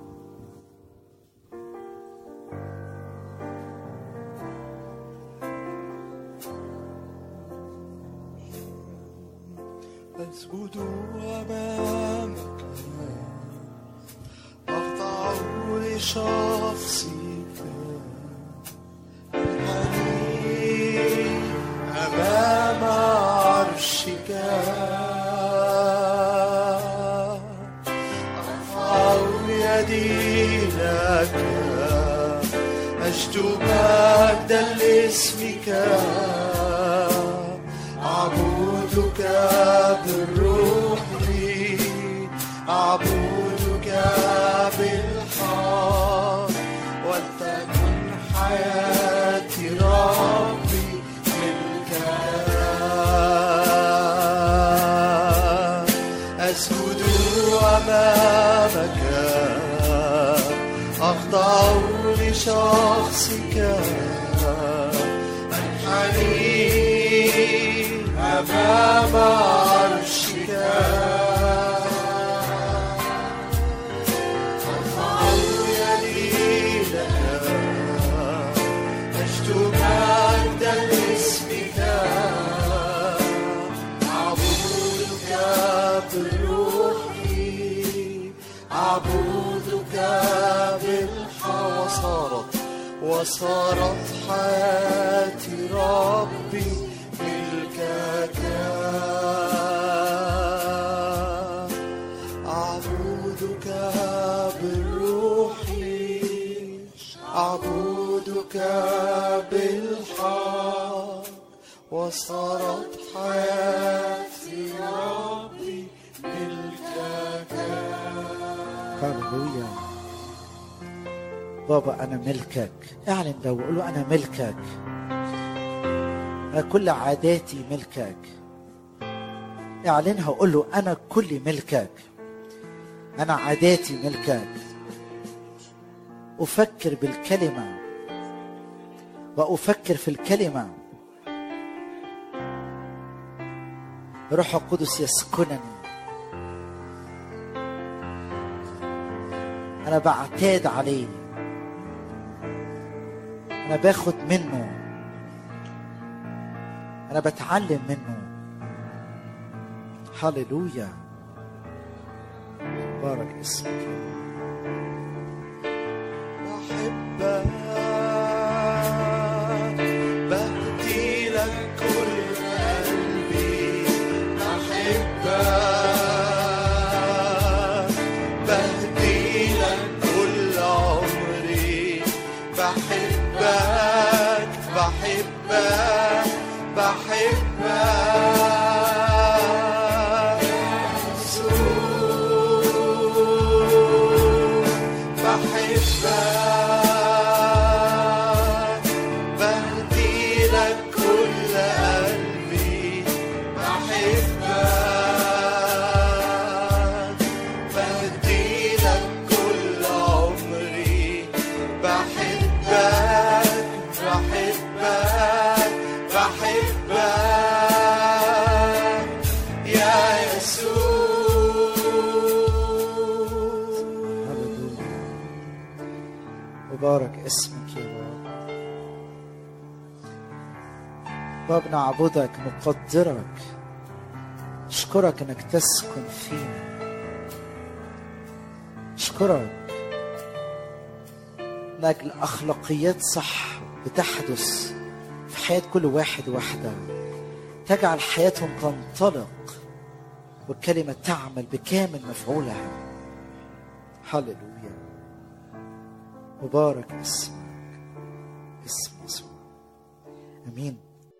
أسجد أمامك أخضع لشخصك أنحني أمام عرشك أرفع يدي لك أجد مجدا لاسمك أعبدك بالروح أعبدك بالحق ولتكن حياتي ربي ملكك أسجد أمامك أخضع لشخصك أنحني أمام عرشك أرفع يدي لك أجد مجدا لاسمك أعبدك بالروح أعبدك بالحق وصارت وصارت حياتي ربي ملكك أعبدك بالروح أعبدك بالحق وصارت حياتي ربي ملكك هللويا بابا انا ملكك اعلن ده وقول له انا ملكك انا كل عاداتي ملكك اعلنها وقول له انا كل ملكك انا عاداتي ملكك افكر بالكلمه وافكر في الكلمه روح القدس يسكنني انا بعتاد عليه انا باخد منه انا بتعلم منه هللويا بارك اسمك بحبك بهدي لك كل قلبي بحبك بهدي لك كل عمري بحبك بحبك بحبك بحبك بهدي لك كل قلبي بحبك بهدي لك كل عمري بحبك بحبك بحبك يا يسوع هللويا مبارك اسمك يا رب باب نعبدك نقدرك اشكرك انك تسكن فينا اشكرك من اجل اخلاقيات صح بتحدث في حياه كل واحد واحده تجعل حياتهم تنطلق والكلمه تعمل بكامل مفعولها هللويا مبارك اسمك اسم يسوع امين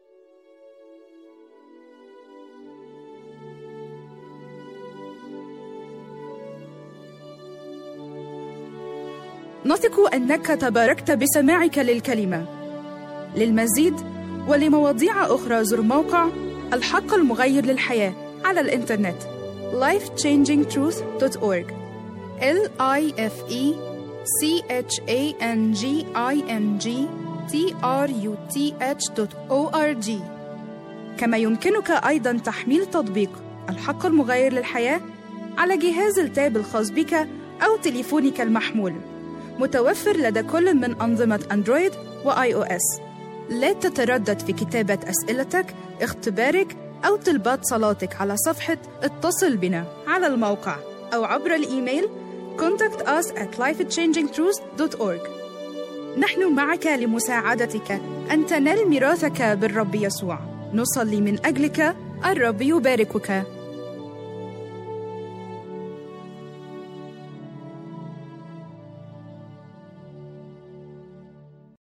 نثق انك تباركت بسماعك للكلمه للمزيد ولمواضيع اخرى زر موقع الحق المغير للحياه على الانترنت lifechangingtruth.org l i f e c h a n g i n g t r u t h.org كما يمكنك ايضا تحميل تطبيق الحق المغير للحياه على جهاز التاب الخاص بك او تليفونك المحمول متوفر لدى كل من أنظمة أندرويد وآي أو إس. لا تتردد في كتابة أسئلتك، اختبارك أو طلبات صلاتك على صفحة اتصل بنا على الموقع أو عبر الإيميل contact us at lifechangingtruth.org نحن معك لمساعدتك أن تنال ميراثك بالرب يسوع نصلي من أجلك الرب يباركك